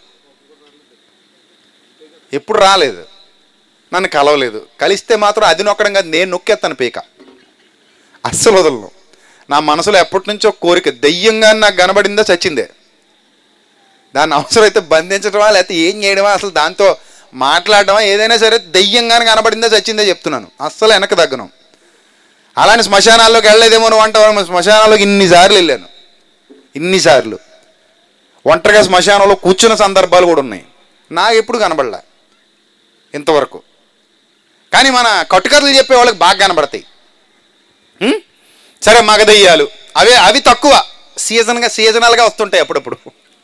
Speaker 1: ఎప్పుడు రాలేదు నన్ను కలవలేదు కలిస్తే మాత్రం అది నొక్కడం కాదు నేను నొక్కేస్తాను పీక అస్సలు వదలను నా మనసులో ఎప్పటి నుంచో కోరిక దెయ్యంగా నాకు కనబడిందా చచ్చిందే దాన్ని అవసరమైతే బంధించడమా లేకపోతే ఏం చేయడమా అసలు దాంతో మాట్లాడడమా ఏదైనా సరే దెయ్యంగానే కనబడిందా చచ్చిందే చెప్తున్నాను అస్సలు వెనక్కి తగ్గను అలానే శ్మశానాల్లోకి వెళ్ళలేదేమో నువ్వు అంటావు శ్మశానాల్లోకి ఇన్నిసార్లు వెళ్ళాను ఇన్నిసార్లు ఒంటరిగా శ్మశానంలో కూర్చున్న సందర్భాలు కూడా ఉన్నాయి నాకు ఎప్పుడు కనబడలే ఇంతవరకు కానీ మన కట్టుకథలు చెప్పే వాళ్ళకి బాగా కనబడతాయి ఉం? సరే మగదయ్యాలు అవే అవి తక్కువ సీజన్గా సీజనల్గా వస్తుంటాయి అప్పుడప్పుడు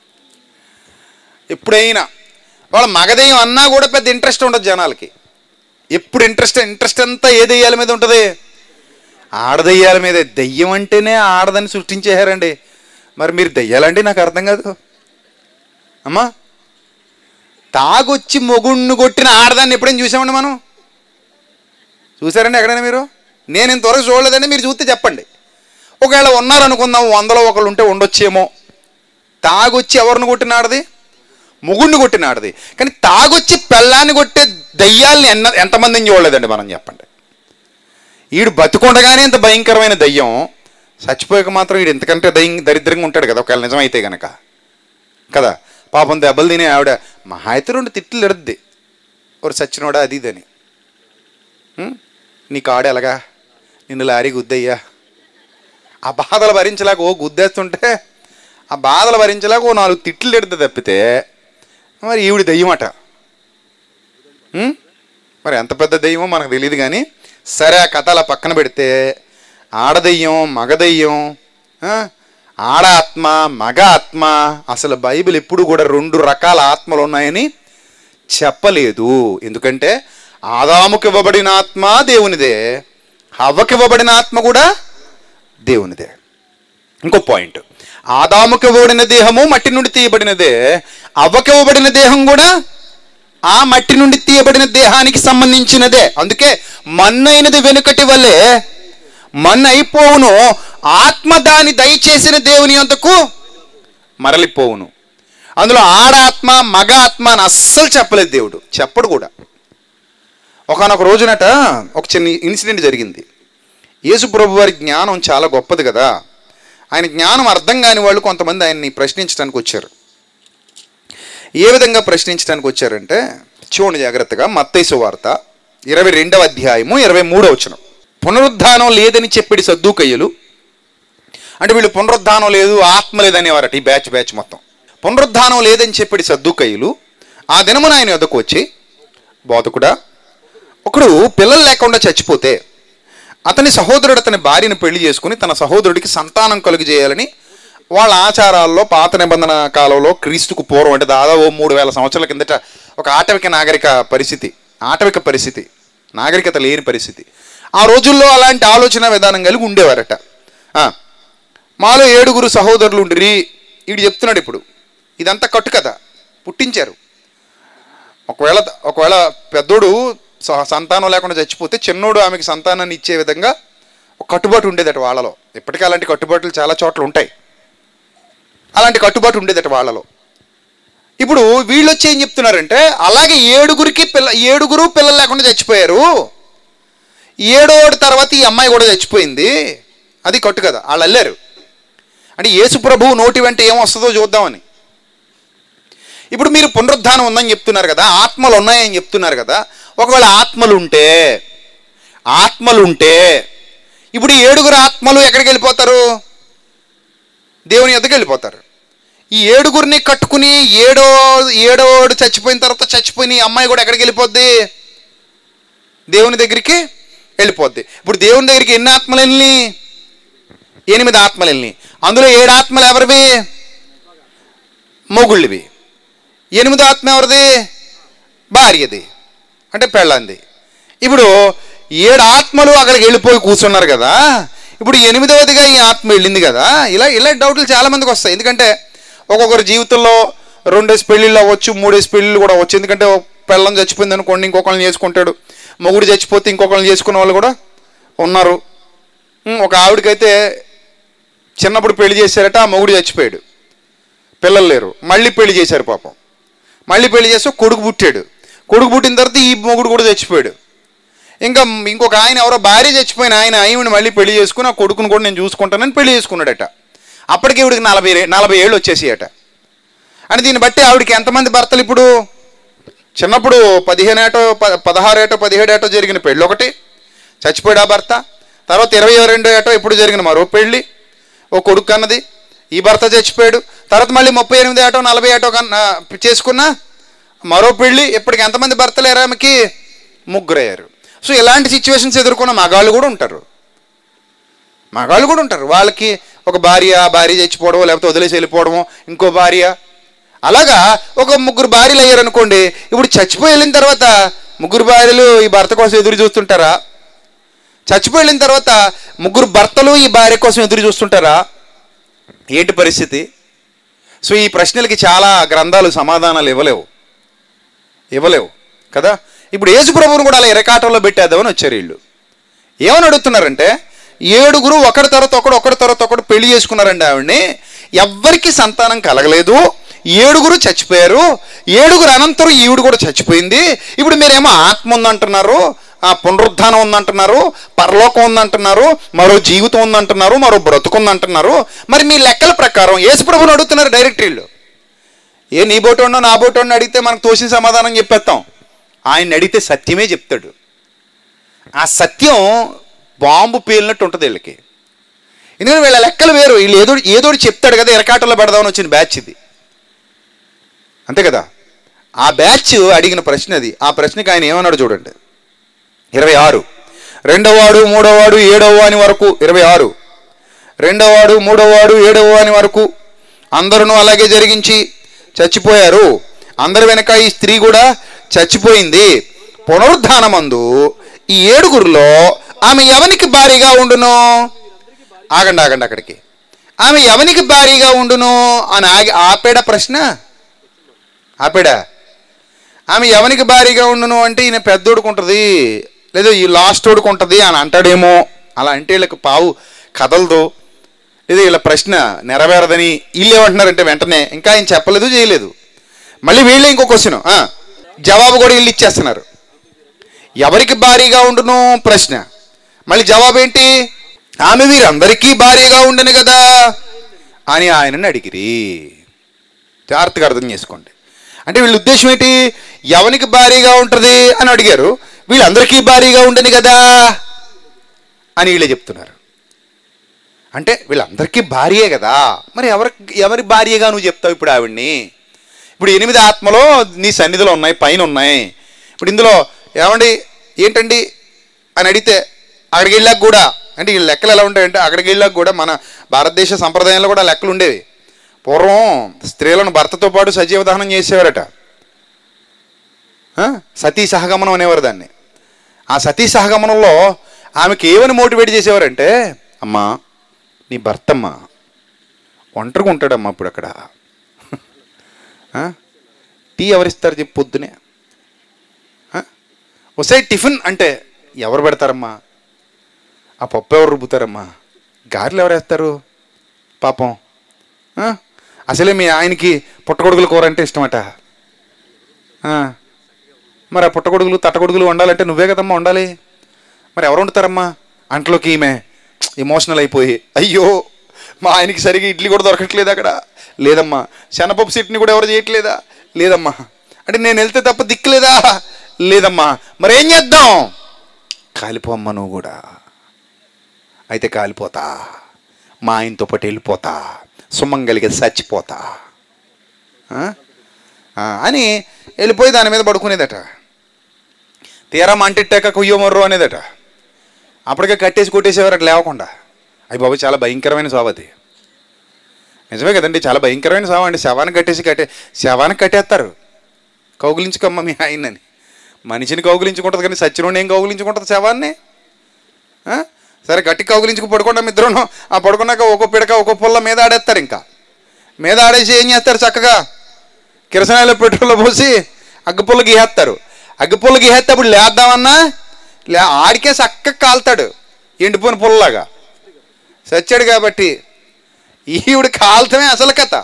Speaker 1: ఎప్పుడైనా వాళ్ళ మగదయ్యం అన్నా కూడా పెద్ద ఇంట్రెస్ట్ ఉండదు జనాలకి ఎప్పుడు ఇంట్రెస్ట్ ఇంట్రెస్ట్ అంతా ఏ దెయ్యాల మీద ఉంటుంది ఆడదయ్యాల మీద దెయ్యం అంటేనే ఆడదని సృష్టించేశారండి మరి మీరు దెయ్యాలండి నాకు అర్థం కాదు అమ్మా తాగొచ్చి మొగుణ్ణి కొట్టిన ఆడదాన్ని ఎప్పుడైనా చూసామండి మనం చూసారండి ఎక్కడైనా మీరు నేను ఇంతవరకు చూడలేదండి మీరు చూస్తే చెప్పండి ఒకవేళ ఉన్నారనుకుందాం వందలో ఒకళ్ళు ఉంటే ఉండొచ్చేమో తాగొచ్చి ఎవరిని కొట్టినాడది ముగుడిని కొట్టినాడది కానీ తాగొచ్చి పెళ్ళాన్ని కొట్టే దయ్యాల్ని ఎన్న ఎంతమందిని చూడలేదండి మనం చెప్పండి ఈడు బతుకుండగానే ఇంత భయంకరమైన దయ్యం చచ్చిపోయాక మాత్రం ఈడు ఎంతకంటే దయ్యం దరిద్రంగా ఉంటాడు కదా ఒకవేళ నిజమైతే గనక కదా పాపం దెబ్బలు తినే ఆవిడ మహా అయితే రెండు తిట్లు ఎడుద్ది ఒక సచ్చినోడా అది ఇదని ఉం? నీ కాడు ఎలాగా నిన్ను లారీ గుద్దయ్యా ఆ బాధలు భరించలేక ఓ గుద్దేస్తుంటే ఆ బాధలు భరించలేక ఓ నాలుగు తిట్లు ఎడుతుంది తప్పితే మరి ఈవిడ దెయ్యమట ఉం? మరి ఎంత పెద్ద దెయ్యమో మనకు తెలియదు కానీ సరే ఆ కథ అలా పక్కన పెడితే ఆడదెయ్యం మగదెయ్యం ఆ? ఆడ ఆత్మ మగ ఆత్మ అసలు బైబిల్ ఎప్పుడు కూడా రెండు రకాల ఆత్మలు ఉన్నాయని చెప్పలేదు ఎందుకంటే ఆదాముకి ఇవ్వబడిన ఆత్మ దేవునిదే హవ్వకి ఇవ్వబడిన ఆత్మ కూడా దేవునిదే ఇంకో పాయింట్ ఆదాముకి ఇవ్వబడిన దేహము మట్టి నుండి తీయబడినదే అవ్వకి ఇవ్వబడిన దేహం కూడా ఆ మట్టి నుండి తీయబడిన దేహానికి సంబంధించినదే అందుకే మన్నైనది వెనుకటి వల్లే మన్ను అయిపోవును ఆత్మ దాని దయచేసిన దేవుని అంతకు మరలిపోవును అందులో ఆడాత్మ మగ ఆత్మ అని అస్సలు చెప్పలేదు దేవుడు చెప్పడు కూడా ఒకనొక రోజునట ఒక చిన్న ఇన్సిడెంట్ జరిగింది యేసు ప్రభు వారి జ్ఞానం చాలా గొప్పది కదా ఆయన జ్ఞానం అర్థం కాని వాళ్ళు కొంతమంది ఆయన్ని ప్రశ్నించడానికి వచ్చారు ఏ విధంగా ప్రశ్నించడానికి వచ్చారంటే చూడండి జాగ్రత్తగా మత్తైసు వార్త ఇరవై రెండవ అధ్యాయము ఇరవై మూడవ వచనం పునరుద్ధానం లేదని చెప్పిడి సద్దుకయ్యలు అంటే వీళ్ళు పునరుద్ధానం లేదు ఆత్మ లేదనేవారట ఈ బ్యాచ్ బ్యాచ్ మొత్తం పునరుద్ధానం లేదని చెప్పిడి సద్దుకయ్యలు ఆ దినమున ఆయన వద్దకు వచ్చి బోధకుడా ఒకడు పిల్లలు లేకుండా చచ్చిపోతే అతని సహోదరుడు అతని భార్యను పెళ్లి చేసుకుని తన సహోదరుడికి సంతానం కలుగజేయాలని వాళ్ళ ఆచారాల్లో పాత నిబంధన కాలంలో క్రీస్తుకు పూర్వం అంటే దాదాపు మూడు వేల సంవత్సరాల కిందట ఒక ఆటవిక నాగరిక పరిస్థితి ఆటవిక పరిస్థితి నాగరికత లేని పరిస్థితి ఆ రోజుల్లో అలాంటి ఆలోచన విధానం కలిగి ఉండేవారట ఆ, మాలో ఏడుగురు సహోదరులు ఉండిరి వీడు చెప్తున్నాడు ఇప్పుడు ఇదంతా కట్టు కదా పుట్టించారు ఒకవేళ ఒకవేళ పెద్దోడు స- సంతానం లేకుండా చచ్చిపోతే చిన్నోడు ఆమెకి సంతానాన్ని ఇచ్చే విధంగా ఒక కట్టుబాటు ఉండేదట వాళ్ళలో ఇప్పటికీ అలాంటి కట్టుబాట్లు చాలా చోట్ల ఉంటాయి అలాంటి కట్టుబాటు ఉండేదట వాళ్ళలో ఇప్పుడు వీళ్ళు వచ్చి ఏం చెప్తున్నారంటే అలాగే ఏడుగురికి పిల్ల ఏడుగురు పిల్లలు లేకుండా చచ్చిపోయారు ఏడోడు తర్వాత ఈ అమ్మాయి కూడా చచ్చిపోయింది అది కట్టు కదా వాళ్ళు అల్లారు అంటే యేసు ప్రభువు నోటి వెంట ఏం వస్తుందో చూద్దామని ఇప్పుడు మీరు పునరుద్ధానం ఉందని చెప్తున్నారు కదా ఆత్మలు ఉన్నాయని చెప్తున్నారు కదా ఒకవేళ ఆత్మలు ఉంటే ఆత్మలు ఉంటే ఇప్పుడు ఈ ఏడుగురు ఆత్మలు ఎక్కడికి వెళ్ళిపోతారు దేవుని ఎద్దకు వెళ్ళిపోతారు ఈ ఏడుగురిని కట్టుకుని ఏడో ఏడోడు చచ్చిపోయిన తర్వాత చచ్చిపోయిన ఈ అమ్మాయి కూడా ఎక్కడికి వెళ్ళిపోద్ది దేవుని దగ్గరికి వెళ్ళిపోద్ది ఇప్పుడు దేవుని దగ్గరికి ఎన్ని ఆత్మలు వెళ్ళి ఎనిమిది ఆత్మలు వెళ్ళి అందులో ఏడు ఆత్మలు ఎవరివి మొగుళ్ళవి ఎనిమిదో ఆత్మ ఎవరిది భార్యది అంటే పెళ్ళంది ఇప్పుడు ఏడు ఆత్మలు అక్కడికి వెళ్ళిపోయి కూర్చున్నారు కదా ఇప్పుడు ఎనిమిదవదిగా ఈ ఆత్మ వెళ్ళింది కదా ఇలా ఇలా డౌట్లు చాలా మందికి వస్తాయి ఎందుకంటే ఒక్కొక్కరి జీవితంలో రెండేసి పెళ్ళిళ్ళు అవ్వచ్చు మూడేసి పెళ్ళిళ్ళు కూడా అవ్వచ్చు ఎందుకంటే ఒక పెళ్ళం చచ్చిపోయింది అనుకోండి ఇంకొకరిని చేసుకుంటాడు మొగుడు చచ్చిపోతే ఇంకొకరిని చేసుకున్న వాళ్ళు కూడా ఉన్నారు ఉం, ఒక ఆవిడకైతే చిన్నప్పుడు పెళ్లి చేశారట ఆ మొగుడు చచ్చిపోయాడు పిల్లలు లేరు మళ్ళీ పెళ్లి చేశారు పాపం మళ్ళీ పెళ్లి చేస్తే కొడుకు పుట్టాడు కొడుకు పుట్టిన తర్వాత ఈ మొగుడు కూడా చచ్చిపోయాడు ఇంకా ఇంకొక ఆయన ఎవరో భార్య చచ్చిపోయిన ఆయన ఈవిని మళ్ళీ పెళ్లి చేసుకుని ఆ కొడుకుని కూడా నేను చూసుకుంటానని పెళ్లి చేసుకున్నాడట అప్పటికి ఈవిడికి నలభై రే- నలభై ఏళ్ళు వచ్చేసాయట అని దీన్ని బట్టి ఆవిడకి ఎంతమంది భర్తలు ఇప్పుడు చిన్నప్పుడు పదిహేను ఏటో ప- పదహారు ఏటో పదిహేడు ఏటో జరిగిన పెళ్ళి ఒకటి చచ్చిపోయాడు ఆ భర్త తర్వాత ఇరవై రెండో ఏటో ఇప్పుడు జరిగిన మరో పెళ్ళి ఓ కొడుకు అన్నది ఈ భర్త చచ్చిపోయాడు తర్వాత మళ్ళీ ముప్పై ఎనిమిది ఏటో నలభై ఏటో కన్నా చేసుకున్నా మరో పెళ్ళి ఇప్పటికి ఎంతమంది భర్తలు అయ్యారు ఆమెకి ముగ్గురు అయ్యారు సో ఇలాంటి సిచ్యువేషన్స్ ఎదుర్కొన్న మగాళ్ళు కూడా ఉంటారు మగాళ్ళు కూడా ఉంటారు వాళ్ళకి ఒక భార్య ఆ భార్య చచ్చిపోవడం లేకపోతే వదిలేసి వెళ్ళిపోవడము ఇంకో భార్య అలాగా ఒక ముగ్గురు భార్యలు అయ్యారు అనుకోండి ఇప్పుడు చచ్చిపోయి వెళ్ళిన తర్వాత ముగ్గురు భార్యలు ఈ భర్త కోసం ఎదురు చూస్తుంటారా చచ్చిపోయి వెళ్ళిన తర్వాత ముగ్గురు భర్తలు ఈ భార్య కోసం ఎదురు చూస్తుంటారా ఏంటి పరిస్థితి సో ఈ ప్రశ్నలకి చాలా గ్రంథాలు సమాధానాలు ఇవ్వలేవు ఇవ్వలేవు కదా ఇప్పుడు యేసు ప్రభువును కూడా అలా ఎరకాటంలో పెట్టేద్దామని వచ్చారు వీళ్ళు ఏమని అడుగుతున్నారంటే ఏడుగురు ఒకరి తర్వాత ఒకడు ఒకరి తర్వాత ఒకడు పెళ్లి చేసుకున్నారండి ఆవిడ్ని ఎవ్వరికి సంతానం కలగలేదు ఏడుగురు చచ్చిపోయారు ఏడుగురు అనంతరం ఈవిడ కూడా చచ్చిపోయింది ఇప్పుడు మీరేమో ఆత్మ ఉందంటున్నారు ఆ పునరుద్ధానం ఉందంటున్నారు పరలోకం ఉందంటున్నారు మరో జీవితం ఉందంటున్నారు మరో బ్రతుకు ఉందంటున్నారు మరి మీ లెక్కల ప్రకారం యేసుప్రభుని అడుగుతున్నారు డైరెక్ట్ వీళ్ళు ఏ నీ బోటోన్నో నా బోటోన్నో అడిగితే మనకు తోసిన సమాధానం చెప్పేస్తాం ఆయన అడిగితే సత్యమే చెప్తాడు ఆ సత్యం బాంబు పేలినట్టు ఉంటుంది వీళ్ళకి ఎందుకంటే వీళ్ళ లెక్కలు వేరు వీళ్ళు ఏదో ఏదో ఒకటి చెప్తాడు కదా ఎరకాటంలో పెడదామని వచ్చిన బ్యాచ్ ఇది అంతే కదా ఆ బ్యాచ్ అడిగిన ప్రశ్న అది ఆ ప్రశ్నకి ఆయన ఏమన్నాడు చూడండి ఇరవై ఆరు రెండోవాడు మూడోవాడు ఏడవ అని వరకు ఇరవై ఆరు రెండోవాడు మూడోవాడు ఏడవ అని వరకు అందరూ అలాగే జరిగించి చచ్చిపోయారు అందరి వెనక ఈ స్త్రీ కూడా చచ్చిపోయింది పునరుద్ధానమందు ఈ ఏడుగురిలో ఆమె ఎవనికి భారీగా ఉండును ఆగండి ఆగండి అక్కడికి ఆమె ఎవనికి భారీగా ఉండును అని ఆగి ఆపేడ ప్రశ్న ఆపేడా ఆమె ఎవనికి భారీగా ఉండును అంటే ఈయన పెద్దోడుకు ఉంటుంది లేదా ఈ లాస్ట్ ఓడుకు ఉంటుంది అని అంటాడేమో అలా అంటే వీళ్ళకి పావు కదలదు ఇది వీళ్ళ ప్రశ్న నెరవేరదని వీళ్ళు ఏమంటున్నారంటే వెంటనే ఇంకా ఆయన చెప్పలేదు చేయలేదు మళ్ళీ వీళ్ళే ఇంకో క్వశ్చన్ జవాబు కూడా వీళ్ళు ఇచ్చేస్తున్నారు ఎవరికి భారీగా ఉండును ప్రశ్న మళ్ళీ జవాబు ఏంటి ఆమె వీరందరికీ భారీగా ఉండను కదా అని ఆయనని అడిగిరి జాగ్రత్తగా అర్థం చేసుకోండి అంటే వీళ్ళ ఉద్దేశం ఏంటి ఎవరికి భారీగా ఉంటుంది అని అడిగారు వీళ్ళందరికీ భారీగా ఉండని కదా అని వీళ్ళే చెప్తున్నారు అంటే వీళ్ళందరికీ భార్యే కదా మరి ఎవరి ఎవరి భార్యగా నువ్వు చెప్తావు ఇప్పుడు ఆవిడ్ని ఇప్పుడు ఎనిమిది ఆత్మలో నీ సన్నిధిలో ఉన్నాయి పైన ఉన్నాయి ఇప్పుడు ఇందులో ఏమండి ఏంటండి అని అడిగితే అక్కడికి వెళ్ళాక కూడా అంటే ఈ లెక్కలు ఎలా ఉంటాయంటే అక్కడికి వెళ్ళాక కూడా మన భారతదేశ సంప్రదాయంలో కూడా లెక్కలు ఉండేవి పూర్వం స్త్రీలను భర్తతో పాటు సజీవ దహనం చేసేవారట ఆ? సతీ సహగమనం అనేవారు దాన్ని ఆ సతీ సహగమనంలో ఆమెకి ఏమని మోటివేట్ చేసేవారంటే అమ్మా నీ భర్తమ్మ ఒంటరిగా ఉంటాడమ్మా ఇప్పుడు అక్కడ ఆ? టీ ఎవరిస్తారు చెప్పు పొద్దునే వసే టిఫిన్ అంటే ఎవరు పెడతారమ్మా ఆ పప్పు ఎవరు రుబ్బుతారమ్మా గారెలు ఎవరు వేస్తారు పాపం ఆ? అసలే మీ ఆయనకి పుట్టగొడుగుల కూర అంటే ఇష్టమట ఆ. మరి ఆ పుట్టగొడుగులు తట్టగొడుగులు వండాలంటే నువ్వే కదమ్మా వండాలి మరి ఎవరు వండుతారమ్మా అంట్లోకి ఈమె ఎమోషనల్ అయిపోయి అయ్యో మా ఆయనకి సరిగా ఇడ్లీ కూడా దొరకట్లేదు అక్కడ లేదమ్మా శనపప్పు సిట్ని కూడా ఎవరు చేయట్లేదా లేదమ్మా అంటే నేను వెళ్తే తప్ప దిక్కులేదా లేదమ్మా మరి ఏం చేద్దాం కాలిపోమ్మా నువ్వు కూడా అయితే కాలిపోతా మా ఆయనతో పాటు వెళ్ళిపోతా సుమంగలిగా చచ్చిపోతా ఆ? ఆ, అని వెళ్ళిపోయి దాని మీద పడుకునేదట తీరా మంటిట్టాక కుయ్యమర్రు అనేదట అప్పటికే కట్టేసి కొట్టేసేవారట లేవకుండా అయ్యి బాబు చాలా భయంకరమైన సావు అది నిజమే కదండి చాలా భయంకరమైన సావు అండి శవాన్ని కట్టేసి కట్టే శవానికి కట్టేస్తారు కౌగులించుకమ్మ మీ ఆయనని మనిషిని కౌగులించుకుంటుంది కానీ సచ్చినోడిని ఏం కౌగులించుకుంటుంది శవాన్ని ఆ? సరే గట్టి కౌగులించుకు పడుకున్నాం ఇద్దరును ఆ పడుకున్నాక ఒక్కో పిడక ఒక్కో పుల్ల మీద ఆడేస్తారు ఇంకా మీద ఆడేసి ఏం చేస్తారు చక్కగా కిరసనాయిలో పెట్రోల్లో పోసి అగ్గిపుల్ల గీహేస్తారు అగ్గిపుల్ల గీహేస్తే అప్పుడు లేద్దామన్నా లే ఆడికే చక్కగా కాలుతాడు ఎండిపోయిన పుల్లలాగా చచ్చాడు కాబట్టి ఈవిడ కాల్తమే అసలు కథ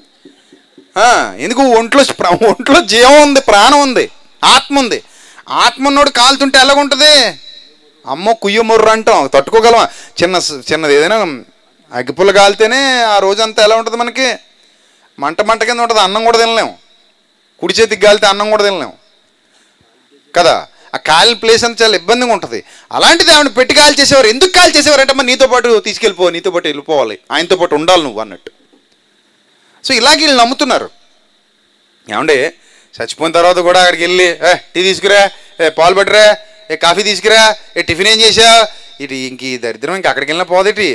Speaker 1: ఆ, ఎందుకు ఒంట్లో ప్ర- ఒంట్లో జీవం ఉంది ప్రాణం ఉంది ఆత్మ ఉంది ఆత్మ ఉన్నోడు కాలుతుంటే ఎలాగుంటుంది అమ్మో కుయ్య మొర్రు అంటాం తట్టుకోగలమా చిన్న స- చిన్నది ఏదైనా అగ్గిపుల్ల కాలితేనే ఆ రోజంతా ఎలా ఉంటుంది మనకి మంట మంట కింద ఉంటుంది అన్నం కూడా తినలేము కుడి చేతికి కాలితే అన్నం కూడా తినలేము కదా ఆ కాలిన ప్లేస్ అంతా చాలా ఇబ్బందిగా ఉంటుంది అలాంటిది ఆవిడ పెట్టి కాల్ చేసేవారు ఎందుకు కాల్ చేసేవారు అంటే మరి నీతో పాటు తీసుకెళ్ళిపో నీతో పాటు వెళ్ళిపోవాలి ఆయనతో పాటు ఉండాలి నువ్వు అన్నట్టు సో ఇలాగ వీళ్ళు నమ్ముతున్నారు ఏమండి చచ్చిపోయిన తర్వాత కూడా అక్కడికి వెళ్ళి ఏ టీ తీసుకురా ఏ పాలు పట్టురా ఏ కాఫీ తీసుకురా ఏ టిఫిన్ ఏం చేసా ఇటు ఇంక ఈ దరిద్రం ఇంక అక్కడికి వెళ్ళినా పోదేటి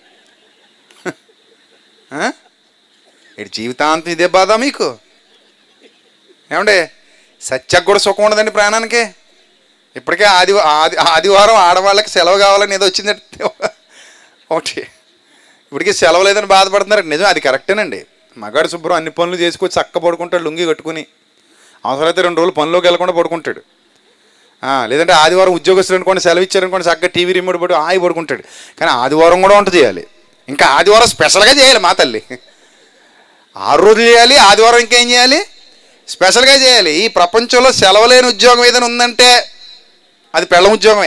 Speaker 1: ఆ? ఇటు జీవితాంతం ఇదే బాధ మీకు ఏమండి సత్యకు కూడా సుఖం ఉండదండి ప్రాణానికి ఇప్పటికే ఆది ఆది ఆదివారం ఆడవాళ్ళకి సెలవు కావాలని ఏదో వచ్చిందంటే ఒకటి ఇప్పటికీ సెలవు లేదని బాధపడుతున్నారు నిజం అది కరెక్టేనండి మగాడు శుభ్రం అన్ని పనులు చేసుకొని చక్క పడుకుంటాడు లుంగి కట్టుకుని అవసరమైతే రెండు రోజులు పనిలోకి వెళ్ళకుండా పడుకుంటాడు ఆ, లేదంటే ఆదివారం ఉద్యోగస్తులు అనుకోండి సెలవు ఇచ్చారనుకోండి చక్కగా టీవీ రిమోట్ పడి ఆగి పడుకుంటాడు కానీ ఆదివారం కూడా వంట చేయాలి ఇంకా ఆదివారం స్పెషల్గా చేయాలి మా తల్లి ఆరు రోజులు చేయాలి ఆదివారం ఇంకేం చేయాలి స్పెషల్గా చేయాలి ఈ ప్రపంచంలో సెలవు లేని ఉద్యోగం ఏదైనా ఉందంటే అది పెళ్ళం ఉద్యోగమే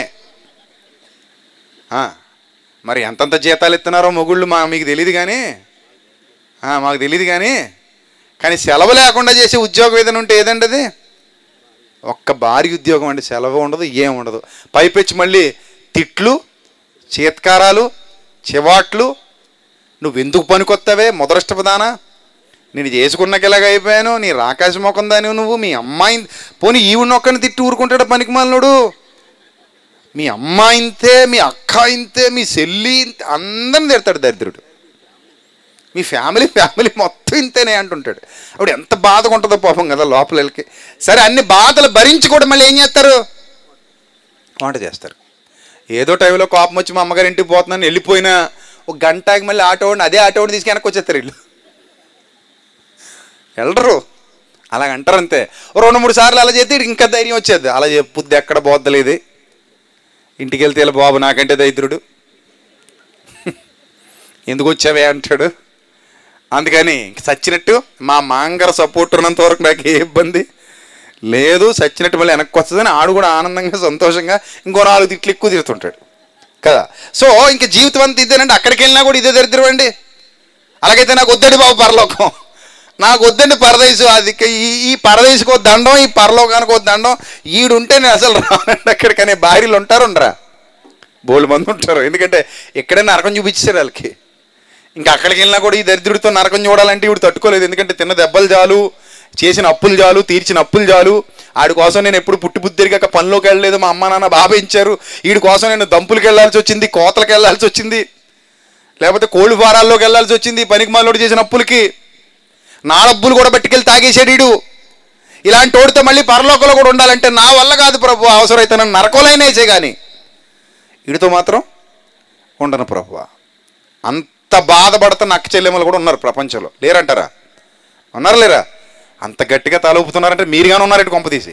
Speaker 1: ఆ, మరి ఎంతంత జీతాలు ఇస్తున్నారో మొగుళ్ళు మా మీకు తెలియదు కానీ ఆ, మాకు తెలియదు కానీ కానీ సెలవు లేకుండా చేసే ఉద్యోగం ఏదైనా ఉంటే ఏదండి అది ఒక్క భారీ ఉద్యోగం అండి సెలవు ఉండదు ఏం ఉండదు పైపెచ్చి మళ్ళీ తిట్లు చీత్కారాలు చివాట్లు నువ్వు ఎందుకు పనికొత్తావే మొదలష్టపదానా నేను చేసుకున్నాక ఇలాగ అయిపోయాను నీ రాకాశ మొఖం దాని నువ్వు మీ అమ్మాయి పోనీ ఈవినొక్కని తిట్టి ఊరుకుంటాడు పనికి మాలినోడు మీ అమ్మ ఇంతే మీ అక్క ఇంతే మీ చెల్లి ఇంతే అందరిని తిడతాడు దరిద్రుడు మీ ఫ్యామిలీ ఫ్యామిలీ మొత్తం ఇంతేనే అంటుంటాడు అప్పుడు ఎంత బాధగా ఉంటుందో పాపం కదా లోపలికి సరే అన్ని బాధలు భరించి కూడా మళ్ళీ ఏం చేస్తారు వంట చేస్తారు ఏదో టైంలో కోపం వచ్చి మా అమ్మగారి ఇంటికి పోతున్నాను వెళ్ళిపోయినా ఒక గంట ఆగి మళ్ళీ ఆటో వాడిని అదే ఆటో వాడిని తీసుకు వెనక్కి వచ్చేస్తారు వీళ్ళు వెళ్ళరు అలాగ అంటారు అంతే ఓ రెండు మూడు సార్లు అలా చేస్తే వీడికి ఇంకా ధైర్యం వచ్చేది అలా చెప్పుద్ది ఎక్కడ బోద్దలేదు ఇంటికి వెళ్తే ఇలా బాబు నాకంటే దైత్రుడు ఎందుకు వచ్చావే అంటాడు అందుకని ఇంక చచ్చినట్టు మా మాంగర సపోర్ట్ ఉన్నంత వరకు నాకు ఏ ఇబ్బంది లేదు చచ్చినట్టు మళ్ళీ వెనక్కి వస్తుందని ఆడు కూడా ఆనందంగా సంతోషంగా ఇంకో నాలుగు తిట్లు ఎక్కువ తిడుతుంటాడు కదా సో ఇంక జీవితం అంతా ఇదేనండి అక్కడికి వెళ్ళినా కూడా ఇదే దరిద్రం అండి అలాగైతే నాకు వద్దండి బాబు పరలోకం నాకు వద్దండి పరదేశు అది ఈ ఈ పరదేశుకు ఒక దండం ఈ పరలోకానికి ఒక దండం ఈడుంటే నేను అసలు రానండి అక్కడికనే భార్యలు ఉంటారు ఉండరా బోళ్ళు మంది ఉంటారు ఎందుకంటే ఎక్కడైనా నరకం చూపించారు వాళ్ళకి ఇంకా అక్కడికి వెళ్ళినా కూడా ఈ దరిద్రుడితో నరకం చూడాలంటే ఇవి తట్టుకోలేదు ఎందుకంటే తిన్న దెబ్బలు చాలు చేసిన అప్పులు చాలు తీర్చిన అప్పులు చాలు ఆడి కోసం నేను ఎప్పుడు పుట్టి బుద్ధిరిగాక పనిలోకి వెళ్ళలేదు మా అమ్మ నాన్న బాబా ఇచ్చారు వీడి కోసం నేను దంపులకి వెళ్ళాల్సి వచ్చింది కోతలకు వెళ్ళాల్సి వచ్చింది లేకపోతే కోళ్ళు ఫారాల్లోకి వెళ్ళాల్సి వచ్చింది పనికి మాలోడు చేసిన అప్పులకి నా డబ్బులు కూడా పట్టుకెళ్ళి తాగేసాడు వీడు ఇలాంటి వాడితో మళ్ళీ పరలోకంలో కూడా ఉండాలంటే నా వల్ల కాదు ప్రభు అవసరమైతే నన్ను నరకోలైనా వేసే కానీ వీడితో మాత్రం ఉండను ప్రభు అంత బాధపడుతున్న అక్క చెల్లెమ్మలు కూడా ఉన్నారు ప్రపంచంలో లేరంటారా ఉన్నారు లేరా అంత గట్టిగా తల ఊపుతున్నారంటే మీరుగానే ఉన్నారంటే కొంప తీసి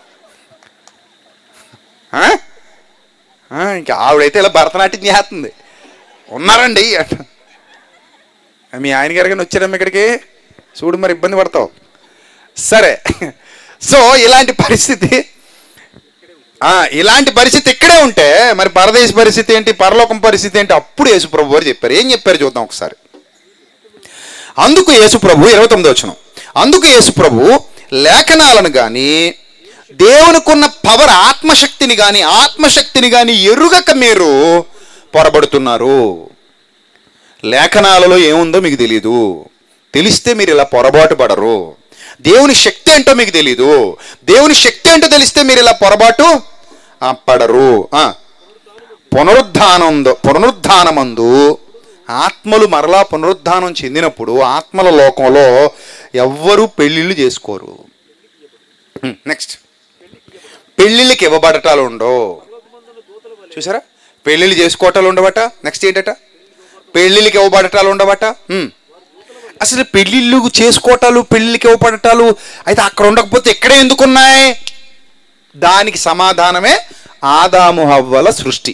Speaker 1: ఆ? ఆ, ఇంకా ఆవిడైతే ఇలా భరతనాట్యం చేస్తుంది ఉన్నారండి అంట మీ ఆయన గారు కానీ వచ్చారమ్మ ఇక్కడికి చూడు మరి ఇబ్బంది పడతావు సరే సో ఇలాంటి పరిస్థితి ఆ, ఇలాంటి పరిస్థితి ఇక్కడే ఉంటే మరి పరదేశ పరిస్థితి ఏంటి పరలోకం పరిస్థితి ఏంటి అప్పుడు యేసుప్రభు వారు చెప్పారు ఏం చెప్పారు చూద్దాం ఒకసారి అందుకు యేసుప్రభు ఇరవై తొమ్మిది వచ్చిన అందుకు యేసుప్రభు లేఖనాలను కానీ దేవునికున్న పవర్ ఆత్మశక్తిని కానీ ఆత్మశక్తిని కానీ ఎరుగక మీరు పొరబడుతున్నారు లేఖనాలలో ఏముందో మీకు తెలియదు తెలిస్తే మీరు ఇలా పొరపాటు పడరు దేవుని శక్తి ఏంటో మీకు తెలీదు దేవుని శక్తి ఏంటో తెలిస్తే మీరు ఇలా పొరపాటు ఆ, పడరు ఆ. పునరుద్ధానందు పునరుద్ధానమందు ఆత్మలు మరలా పునరుద్ధానం చెందినప్పుడు ఆత్మల లోకంలో ఎవ్వరూ పెళ్ళిళ్ళు చేసుకోరు నెక్స్ట్ పెళ్ళిళ్ళకి ఇవ్వబడటాలు ఉండవు చూసారా పెళ్ళిళ్ళు చేసుకోవటాలు ఉండవట నెక్స్ట్ ఏంటట పెళ్ళిళ్ళకి ఇవ్వబడటాలు ఉండవట ఉమ్. అసలు పెళ్ళిళ్ళు చేసుకోవటాలు పెళ్ళిళ్ళకి ఇవ్వబడటాలు అయితే అక్కడ ఉండకపోతే ఇక్కడే ఎందుకున్నాయి దానికి సమాధానమే ఆదాము హవ్వల సృష్టి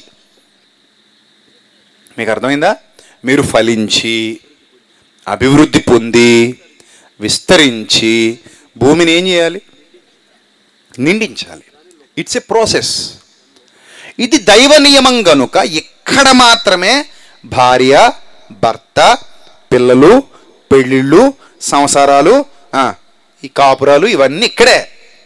Speaker 1: మీకు అర్థమైందా మీరు ఫలించి అభివృద్ధి పొంది విస్తరించి భూమిని ఏం చేయాలి నిండించాలి ఇట్స్ ఎ ప్రాసెస్ ఇది దైవ నియమం గనుక ఇక్కడ మాత్రమే భార్య భర్త పిల్లలు పెళ్ళిళ్ళు సంసారాలు ఆ, ఈ కాపురాలు ఇవన్నీ ఇక్కడే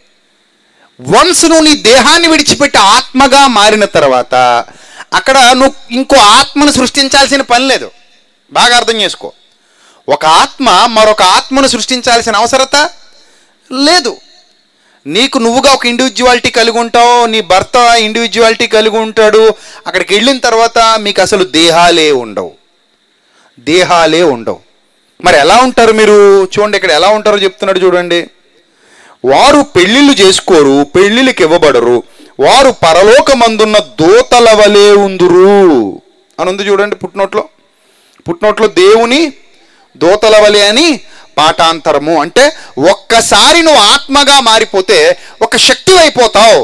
Speaker 1: వన్స్ నువ్వు నీ దేహాన్ని విడిచిపెట్టి ఆత్మగా మారిన తర్వాత అక్కడ నువ్వు ఇంకో ఆత్మను సృష్టించాల్సిన పని లేదు బాగా అర్థం చేసుకో ఒక ఆత్మ మరొక ఆత్మను సృష్టించాల్సిన అవసరత లేదు నీకు నువ్వుగా ఒక ఇండివిజువాలిటీ కలిగి ఉంటావు నీ భర్త ఇండివిజువాలిటీ కలిగి ఉంటాడు అక్కడికి వెళ్ళిన తర్వాత మీకు అసలు దేహాలే ఉండవు దేహాలే ఉండవు మరి ఎలా ఉంటారు మీరు చూడండి ఇక్కడ ఎలా ఉంటారో చెప్తున్నాడు చూడండి వారు పెళ్ళిళ్ళు చేసుకోరు పెళ్ళిళ్ళకి ఇవ్వబడరు వారు పరలోకమందున్న దూతల వలె ఉందురు అని ఉంది చూడండి పుట్టినోట్లో పుట్టినోట్లో దేవుని దూతల వలె అని పాఠాంతరము అంటే ఒక్కసారి నువ్వు ఆత్మగా మారిపోతే ఒక శక్తి అయిపోతావు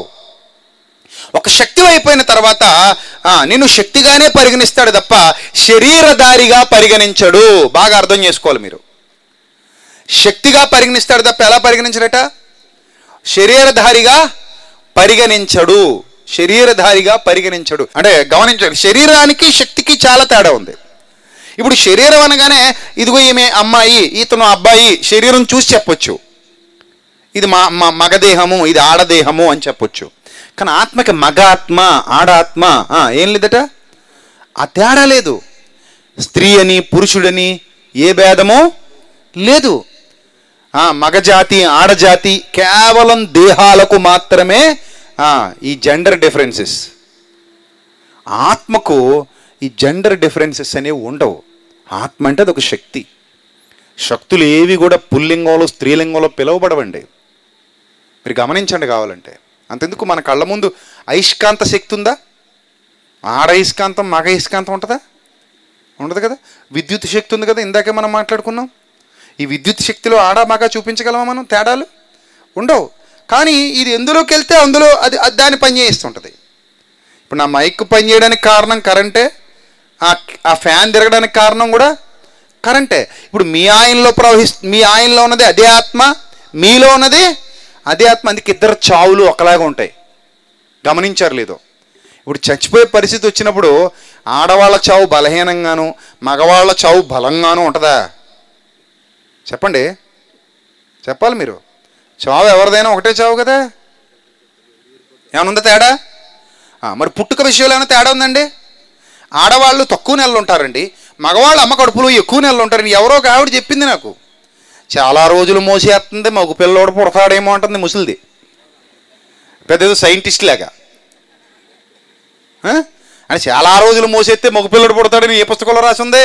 Speaker 1: ఒక శక్తి అయిపోయిన తర్వాత ఆ, నిన్ను శక్తిగానే పరిగణిస్తాడు తప్ప శరీరధారిగా పరిగణించడు బాగా అర్థం చేసుకోవాలి మీరు శక్తిగా పరిగణిస్తాడు తప్ప ఎలా పరిగణించడట శరీరధారిగా పరిగణించడు శరీరధారిగా పరిగణించడు అంటే గమనించండి శరీరానికి శక్తికి చాలా తేడా ఉంది ఇప్పుడు శరీరం అనగానే ఇదిగో ఈమె అమ్మాయి ఇతను అబ్బాయి శరీరం చూసి చెప్పొచ్చు ఇది మా మా మగదేహము ఇది ఆడదేహము అని చెప్పొచ్చు కానీ ఆత్మకి మగ ఆత్మ ఆడాత్మ ఆ, ఏం లేదట ఆ తేడా లేదు స్త్రీ అని పురుషుడని ఏ భేదము లేదు ఆ, మగజాతి ఆడజాతి కేవలం దేహాలకు మాత్రమే ఆ, ఈ జెండర్ డిఫరెన్సెస్ ఆత్మకు ఈ జెండర్ డిఫరెన్సెస్ అనేవి ఉండవు ఆత్మ అంటే అదొక శక్తి శక్తులు ఏవి కూడా పుల్లింగంలో స్త్రీలింగంలో పిలువబడవండి మీరు గమనించండి కావాలంటే అంతెందుకు మన కళ్ళ ముందు అయస్కాంత శక్తి ఉందా ఆడ అయస్కాంతం మగ అయస్కాంతం ఉంటుందా ఉండదు కదా విద్యుత్ శక్తి ఉంది కదా ఇందాకే మనం మాట్లాడుకున్నాం ఈ విద్యుత్ శక్తిలో ఆడ మగ చూపించగలమా మనం తేడాలు ఉండవు కానీ ఇది ఎందులోకి వెళ్తే అందులో అది అది దాన్ని పని చేయిస్తుంటుంది ఇప్పుడు నా మైక్ పని చేయడానికి కారణం కరెంటే ఆ ఆ ఫ్యాన్ తిరగడానికి కారణం కూడా కరెంటే ఇప్పుడు మీ ఆయనలో ప్రవహిస్ మీ ఆయనలో ఉన్నది అదే ఆత్మ మీలో ఉన్నది అదే ఆత్మ అందుకే ఇద్దరు చావులు ఒకలాగా ఉంటాయి గమనించారు లేదో ఇప్పుడు చచ్చిపోయే పరిస్థితి వచ్చినప్పుడు ఆడవాళ్ళ చావు బలహీనంగాను మగవాళ్ళ చావు బలంగాను ఉంటుందా చెప్పండి చెప్పాలి మీరు చావు ఎవరిదైనా ఒకటే చావు కదా ఏమైనా ఉందా తేడా ఆ, మరి పుట్టుక విషయంలో ఏమైనా తేడా ఉందండి ఆడవాళ్ళు తక్కువ నెలలు ఉంటారండి మగవాళ్ళు అమ్మ కడుపులో ఎక్కువ నెలలు ఉంటారండి ఎవరో ఒక ఆవిడ చెప్పింది నాకు చాలా రోజులు మోసేస్తుంది మగ పిల్లోడు పుడతాడేమో అంటుంది ముసలిది పెద్ద ఏదో సైంటిస్ట్ లాగా ఆ? అని చాలా రోజులు మోసేస్తే మగ పిల్లడు పుడతాడని ఏ పుస్తకంలో రాసి ఉంది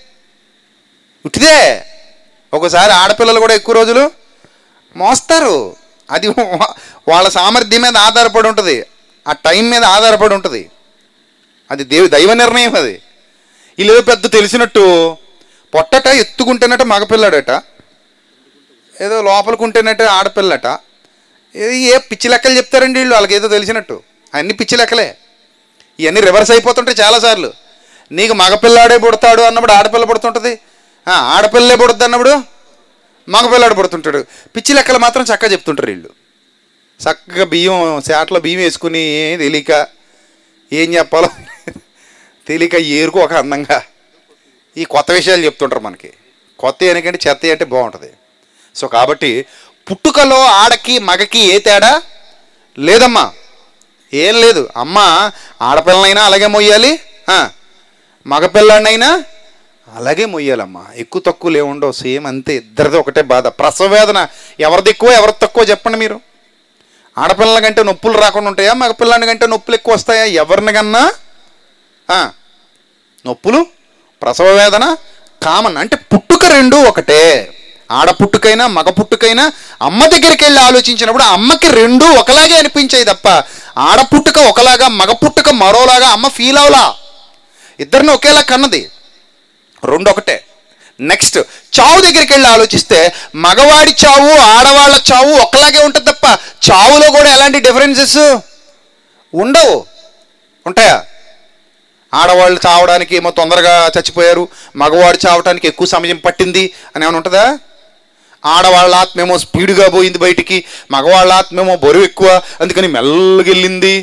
Speaker 1: ఉట్టిదే ఒకసారి ఆడపిల్లలు కూడా ఎక్కువ రోజులు మోస్తారు అది వా- వాళ్ళ సామర్థ్యం మీద ఆధారపడి ఉంటుంది ఆ టైం మీద ఆధారపడి ఉంటుంది అది దేవు దైవ నిర్ణయం అది వీళ్ళు ఏదో పెద్ద తెలిసినట్టు పొట్టట ఎత్తుకుంటేనట మగపిల్లాడట ఏదో లోపలికుంటేనట ఆడపిల్లట ఏ- ఏ పిచ్చి లెక్కలు చెప్తారండి వీళ్ళు వాళ్ళకి ఏదో తెలిసినట్టు అన్ని పిచ్చి లెక్కలే ఇవన్నీ రివర్స్ అయిపోతుంటాయి చాలాసార్లు నీకు మగపిల్లాడే పుడతాడు అన్నప్పుడు ఆడపిల్ల పుడుతుంటుంది ఆ, ఆడపిల్లే పుడుద్ది అన్నప్పుడు మగపిల్లాడు పుడుతుంటాడు పిచ్చి లెక్కలు మాత్రం చక్కగా చెప్తుంటారు వీళ్ళు చక్కగా బియ్యం శాట్లో బియ్యం వేసుకుని ఏం తెలియక ఏం చెప్పాలో తెలియక ఏరుకు ఒక అందంగా ఈ కొత్త విషయాలు చెప్తుంటారు మనకి కొత్త ఎందుకంటే చెత్త అంటే బాగుంటుంది సో కాబట్టి పుట్టుకలో ఆడకి మగకి ఏ తేడా లేదమ్మా ఏం లేదు అమ్మ ఆడపిల్లనైనా అలాగే మొయ్యాలి ఆ, మగపిల్లాడినైనా అలాగే మొయ్యాలమ్మా ఎక్కువ తక్కువలు ఏముండవు సేమ్ అంతే ఇద్దరిది ఒకటే బాధ ప్రసవ వేదన ఎవరిది ఎక్కువ ఎవరిది తక్కువ చెప్పండి మీరు ఆడపిల్లల కంటే నొప్పులు రాకుండా ఉంటాయా మగపిల్లాడి కంటే నొప్పులు ఎక్కువ వస్తాయా ఎవరిని కన్నా ఆ, నొప్పులు ప్రసవ వేదన కామన్ అంటే పుట్టుక రెండు ఒకటే ఆడ పుట్టుకైనా మగ పుట్టుకైనా అమ్మ దగ్గరికి వెళ్ళి ఆలోచించినప్పుడు ఆ అమ్మకి రెండు ఒకలాగే అనిపించాయి తప్ప ఆడ పుట్టుక ఒకలాగా మగ పుట్టుక మరోలాగా అమ్మ ఫీల్ అవలా ఇద్దరిని ఒకేలా కన్నది రెండు ఒకటే నెక్స్ట్ చావు దగ్గరికి వెళ్ళి ఆలోచిస్తే మగవాడి చావు ఆడవాళ్ళ చావు ఒకలాగే ఉంటుంది తప్ప చావులో కూడా ఎలాంటి డిఫరెన్సెస్ ఉండవు ఉంటాయా ఆడవాళ్ళు చావడానికి ఏమో తొందరగా చచ్చిపోయారు మగవాడు చావడానికి ఎక్కువ సమయం పట్టింది అని ఏమైనా ఉంటుందా ఆడవాళ్ళ ఆత్మేమో స్పీడ్గా పోయింది బయటికి మగవాళ్ళ ఆత్మేమో బరువు ఎక్కువ అందుకని మెల్లగా వెళ్ళింది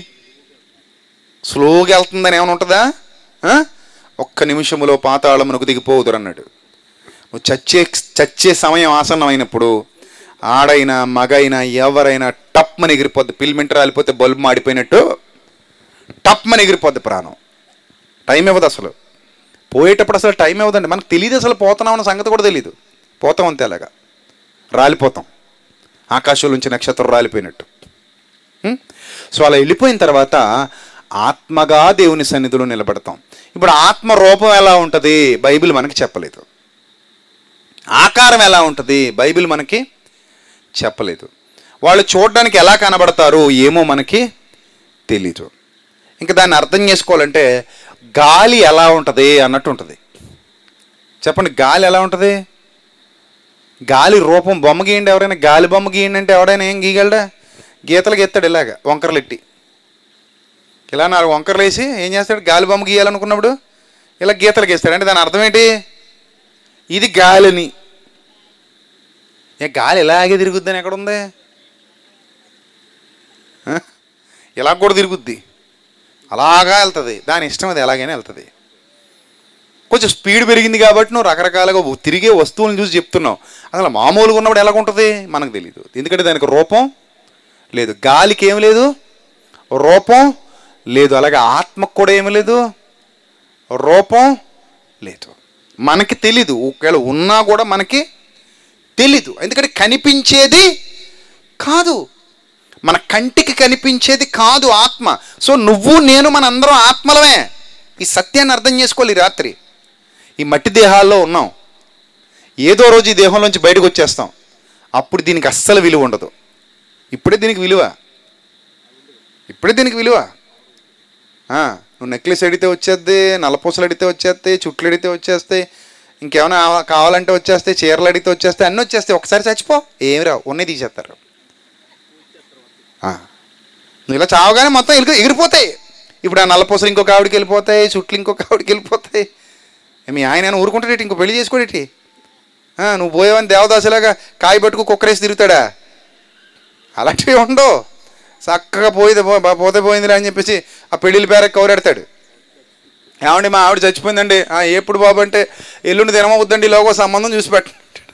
Speaker 1: స్లోగా వెళ్తుందని ఏమైనా ఉంటుందా ఆ? ఒక్క నిమిషములో పాతాళమునకు దిగిపోదురు అన్నాడు నువ్వు చచ్చే చచ్చే సమయం ఆసన్నమైనప్పుడు ఆడైనా మగైనా ఎవరైనా టప్మని ఎగిరిపోద్ది పిల్మెంట్ రాలిపోతే బల్బు మాడిపోయినట్టు టప్మని ఎగిరిపోద్ది ప్రాణం టైం ఇవ్వదు అసలు పోయేటప్పుడు అసలు టైం ఇవ్వదండి మనకు తెలియదు అసలు పోతున్నామన్న సంగతి కూడా తెలియదు పోతాం అంతే అలాగా రాలిపోతాం ఆకాశంలో నుంచి నక్షత్రం రాలిపోయినట్టు ఉం? సో అలా వెళ్ళిపోయిన తర్వాత ఆత్మగా దేవుని సన్నిధిలో నిలబడతాం ఇప్పుడు ఆత్మ రూపం ఎలా ఉంటుంది బైబిల్ మనకి చెప్పలేదు ఆకారం ఎలా ఉంటుంది బైబిల్ మనకి చెప్పలేదు వాళ్ళు చూడడానికి ఎలా కనబడతారు ఏమో మనకి తెలీదు ఇంకా దాన్ని అర్థం చేసుకోవాలంటే గాలి ఎలా ఉంటుంది అన్నట్టు ఉంటుంది చెప్పండి గాలి ఎలా ఉంటుంది గాలి రూపం బొమ్మ గీయండి ఎవరైనా గాలి బొమ్మ గీయండి అంటే ఎవడైనా ఏం గీయగలడా గీతలు గీస్తాడు ఇలాగ వంకరలు ఎట్టి ఇలా నాలుగు వంకరలు వేసి ఏం చేస్తాడు గాలి బొమ్మ గీయాలనుకున్నప్పుడు ఇలా గీతలు గీస్తాడు అంటే దాని అర్థం ఏంటి ఇది గాలిని ఏ గాలి ఇలాగే తిరుగుద్దని ఎక్కడ ఉంది ఆ? ఇలా కూడా తిరుగుద్ది అలాగా వెళ్తుంది దాని ఇష్టం అది ఎలాగైనా వెళ్తుంది కొంచెం స్పీడ్ పెరిగింది కాబట్టి నువ్వు రకరకాలుగా తిరిగే వస్తువులను చూసి చెప్తున్నావు అసలు మామూలుగా ఉన్నప్పుడు ఎలాగ ఉంటుంది మనకు తెలియదు ఎందుకంటే దానికి రూపం లేదు గాలికి ఏమి లేదు రూపం లేదు అలాగే ఆత్మకు కూడా ఏమి లేదు రూపం లేదు మనకి తెలీదు ఒకవేళ ఉన్నా కూడా మనకి తెలీదు ఎందుకంటే కనిపించేది కాదు మన కంటికి కనిపించేది కాదు ఆత్మ సో నువ్వు నేను మనందరం ఆత్మలమే ఈ సత్యాన్ని అర్థం చేసుకోవాలి ఈ రాత్రి ఈ మట్టి దేహాల్లో ఉన్నాం ఏదో రోజు ఈ దేహంలోంచి బయటకు వచ్చేస్తాం అప్పుడు దీనికి అస్సలు విలువ ఉండదు ఇప్పుడే దీనికి విలువ ఇప్పుడే దీనికి విలువ ఆ, నువ్వు నెక్లెస్ అడిగితే వచ్చేద్ది నల్లపూసలు అడిగితే వచ్చేస్తాయి చుట్లు అడిగితే వచ్చేస్తాయి ఇంకేమైనా ఆవ- కావాలంటే వచ్చేస్తాయి చీరలు అడిగితే వచ్చేస్తాయి అన్నీ వచ్చేస్తాయి ఒకసారి చచ్చిపో ఏమి రావు ఉన్నాయి తీసేస్తారు ఆ. నువ్వు ఇలా చావగానే మొత్తం ఎగిరి ఎగిరిపోతాయి ఇప్పుడు ఆ నల్లపూసలు ఇంకొక ఆవిడకి వెళ్ళిపోతాయి చుట్లు ఇంకొక ఆవిడకి వెళ్ళిపోతాయి మీ ఆయన ఊరుకుంటాడేటి ఇంకో పెళ్లి చేసుకోడేటి ఆ, నువ్వు పోయేవని దేవదాసులాగా కాయ పట్టుకు కుక్కరేసి తిరుగుతాడా అలాంటివి ఉండవు చక్కగా పోయితే పో బా- పోతే పోయిందిలే అని చెప్పేసి ఆ పెళ్ళిళ్ళ పేర కౌరెడతాడు ఏమండి మా ఆవిడ చచ్చిపోయిందండి "ఆ, ఎప్పుడు బాబు అంటే ఎల్లుండి దినమవుద్దండి లోగో సంబంధం చూసి పెట్ట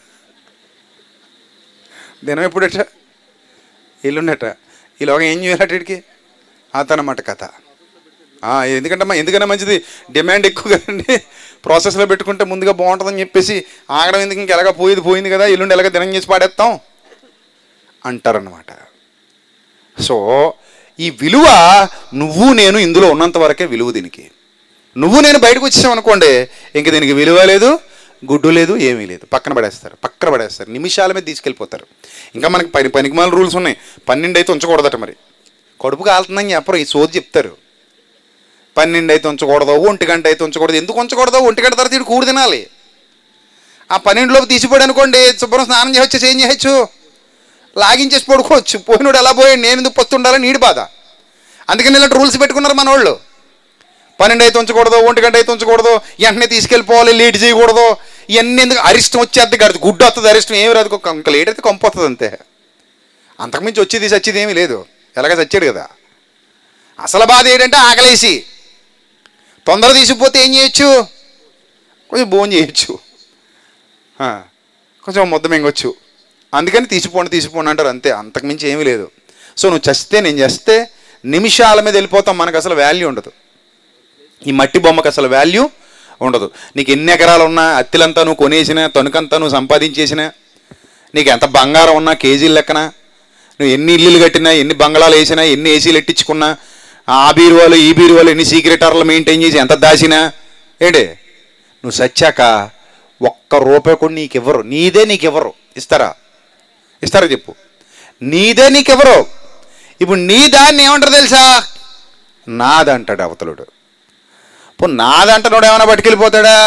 Speaker 1: దినం ఎప్పుడట ఎల్లుండట ఈలోగా ఏం చేయాలటికి అతనమాట కథ ఆ, ఎందుకంటే మా- ఎందుకన్నా మంచిది డిమాండ్ ఎక్కువ కదండి ప్రాసెస్లో పెట్టుకుంటే ముందుగా బాగుంటుందని చెప్పేసి ఆగడం ఎందుకు ఇంక ఎలాగ పోయేది పోయింది కదా ఎల్లుండి ఎలాగ దినం చేసి పాడేస్తాం అంటారనమాట సో ఈ విలువ నువ్వు నేను ఇందులో ఉన్నంత వరకే విలువ దీనికి నువ్వు నేను బయటకు వచ్చేసాం అనుకోండి ఇంక దీనికి విలువ లేదు గుడ్డు లేదు ఏమీ లేదు పక్కన పడేస్తారు పక్కన పడేస్తారు నిమిషాల మీద తీసుకెళ్ళిపోతారు ఇంకా మనకి పని పనికిమాల రూల్స్ ఉన్నాయి పన్నెండు అయితే ఉంచకూడదట మరి కడుపు కాలుతుందని చెప్పరు ఈ సోది చెప్తారు పన్నెండు అయితే ఉంచకూడదు ఒంటి గంట అయితే ఉంచకూడదు ఎందుకు ఉంచకూడదు ఒంటి గంట తర్వాత ఇటు కూడి తినాలి ఆ పన్నెండులోపు తీసిపోయాడు అనుకోండి శుభ్రం స్నానం చేయొచ్చు ఏం చేయొచ్చు లాగించేసి పడుకోవచ్చు పోయినోడు ఎలా పోయాడు నేను ఎందుకు పస్తుండాలని నీడి బాధ అందుకని ఇలాంటి రూల్స్ పెట్టుకున్నారు మన వాళ్ళు పన్నెండు అయితే ఉంచకూడదు ఒంటి గంట అయితే ఉంచకూడదు వెంటనే తీసుకెళ్ళిపోవాలి లేట్ చేయకూడదు ఇవన్నీ ఎందుకు అరిష్టం వచ్చేది కాదు గుడ్డు వస్తుంది అరిష్టం ఏమి రాదు ఒక- ఇంకా లేట్ అయితే కొంప వస్తుంది అంతే అంతకుమించి వచ్చేది చచ్చేది ఏమీ లేదు ఎలాగ చచ్చాడు కదా అసలు బాధ ఏంటంటే ఆకలేసి తొందర తీసిపోతే ఏం చేయొచ్చు కొంచెం భోజనం చేయొచ్చు ఆ, కొంచెం ముద్ద మింగొచ్చు అందుకని తీసిపోండి తీసిపోండి అంటారు అంతే అంతకుమించి ఏమీ లేదు సో నువ్వు చస్తే నేను చేస్తే నిమిషాల మీద వెళ్ళిపోతాం మనకు అసలు వాల్యూ ఉండదు ఈ మట్టి బొమ్మకు అసలు వాల్యూ ఉండదు నీకు ఎన్ని ఎకరాలు ఉన్నా అత్తిలంతా నువ్వు కొనేసినా తణుకంతా నువ్వు సంపాదించేసినా నీకు ఎంత బంగారం ఉన్నా కేజీల లెక్కన నువ్వు ఎన్ని ఇల్లులు కట్టినా ఎన్ని బంగళాలు వేసినా ఎన్ని ఏసీలు ఎట్టించుకున్నా ఆ బీరువాలు ఈ బీరువాలు ఎన్ని సీక్రెటర్లు మెయింటైన్ చేసి ఎంత దాచినా ఏంటి నువ్వు సచ్చాక ఒక్క రూపాయి కూడా నీకు ఇవ్వరు నీదే నీకు ఇవ్వరు ఇస్తారా ఇస్తారా చెప్పు నీదే నీకు ఇవ్వరు ఇప్పుడు నీ దాన్ని ఏమంటారు తెలుసా నాదంటాడు అవతలుడు ఇప్పుడు నాదంటనోడు ఏమైనా పట్టుకెళ్ళిపోతాడా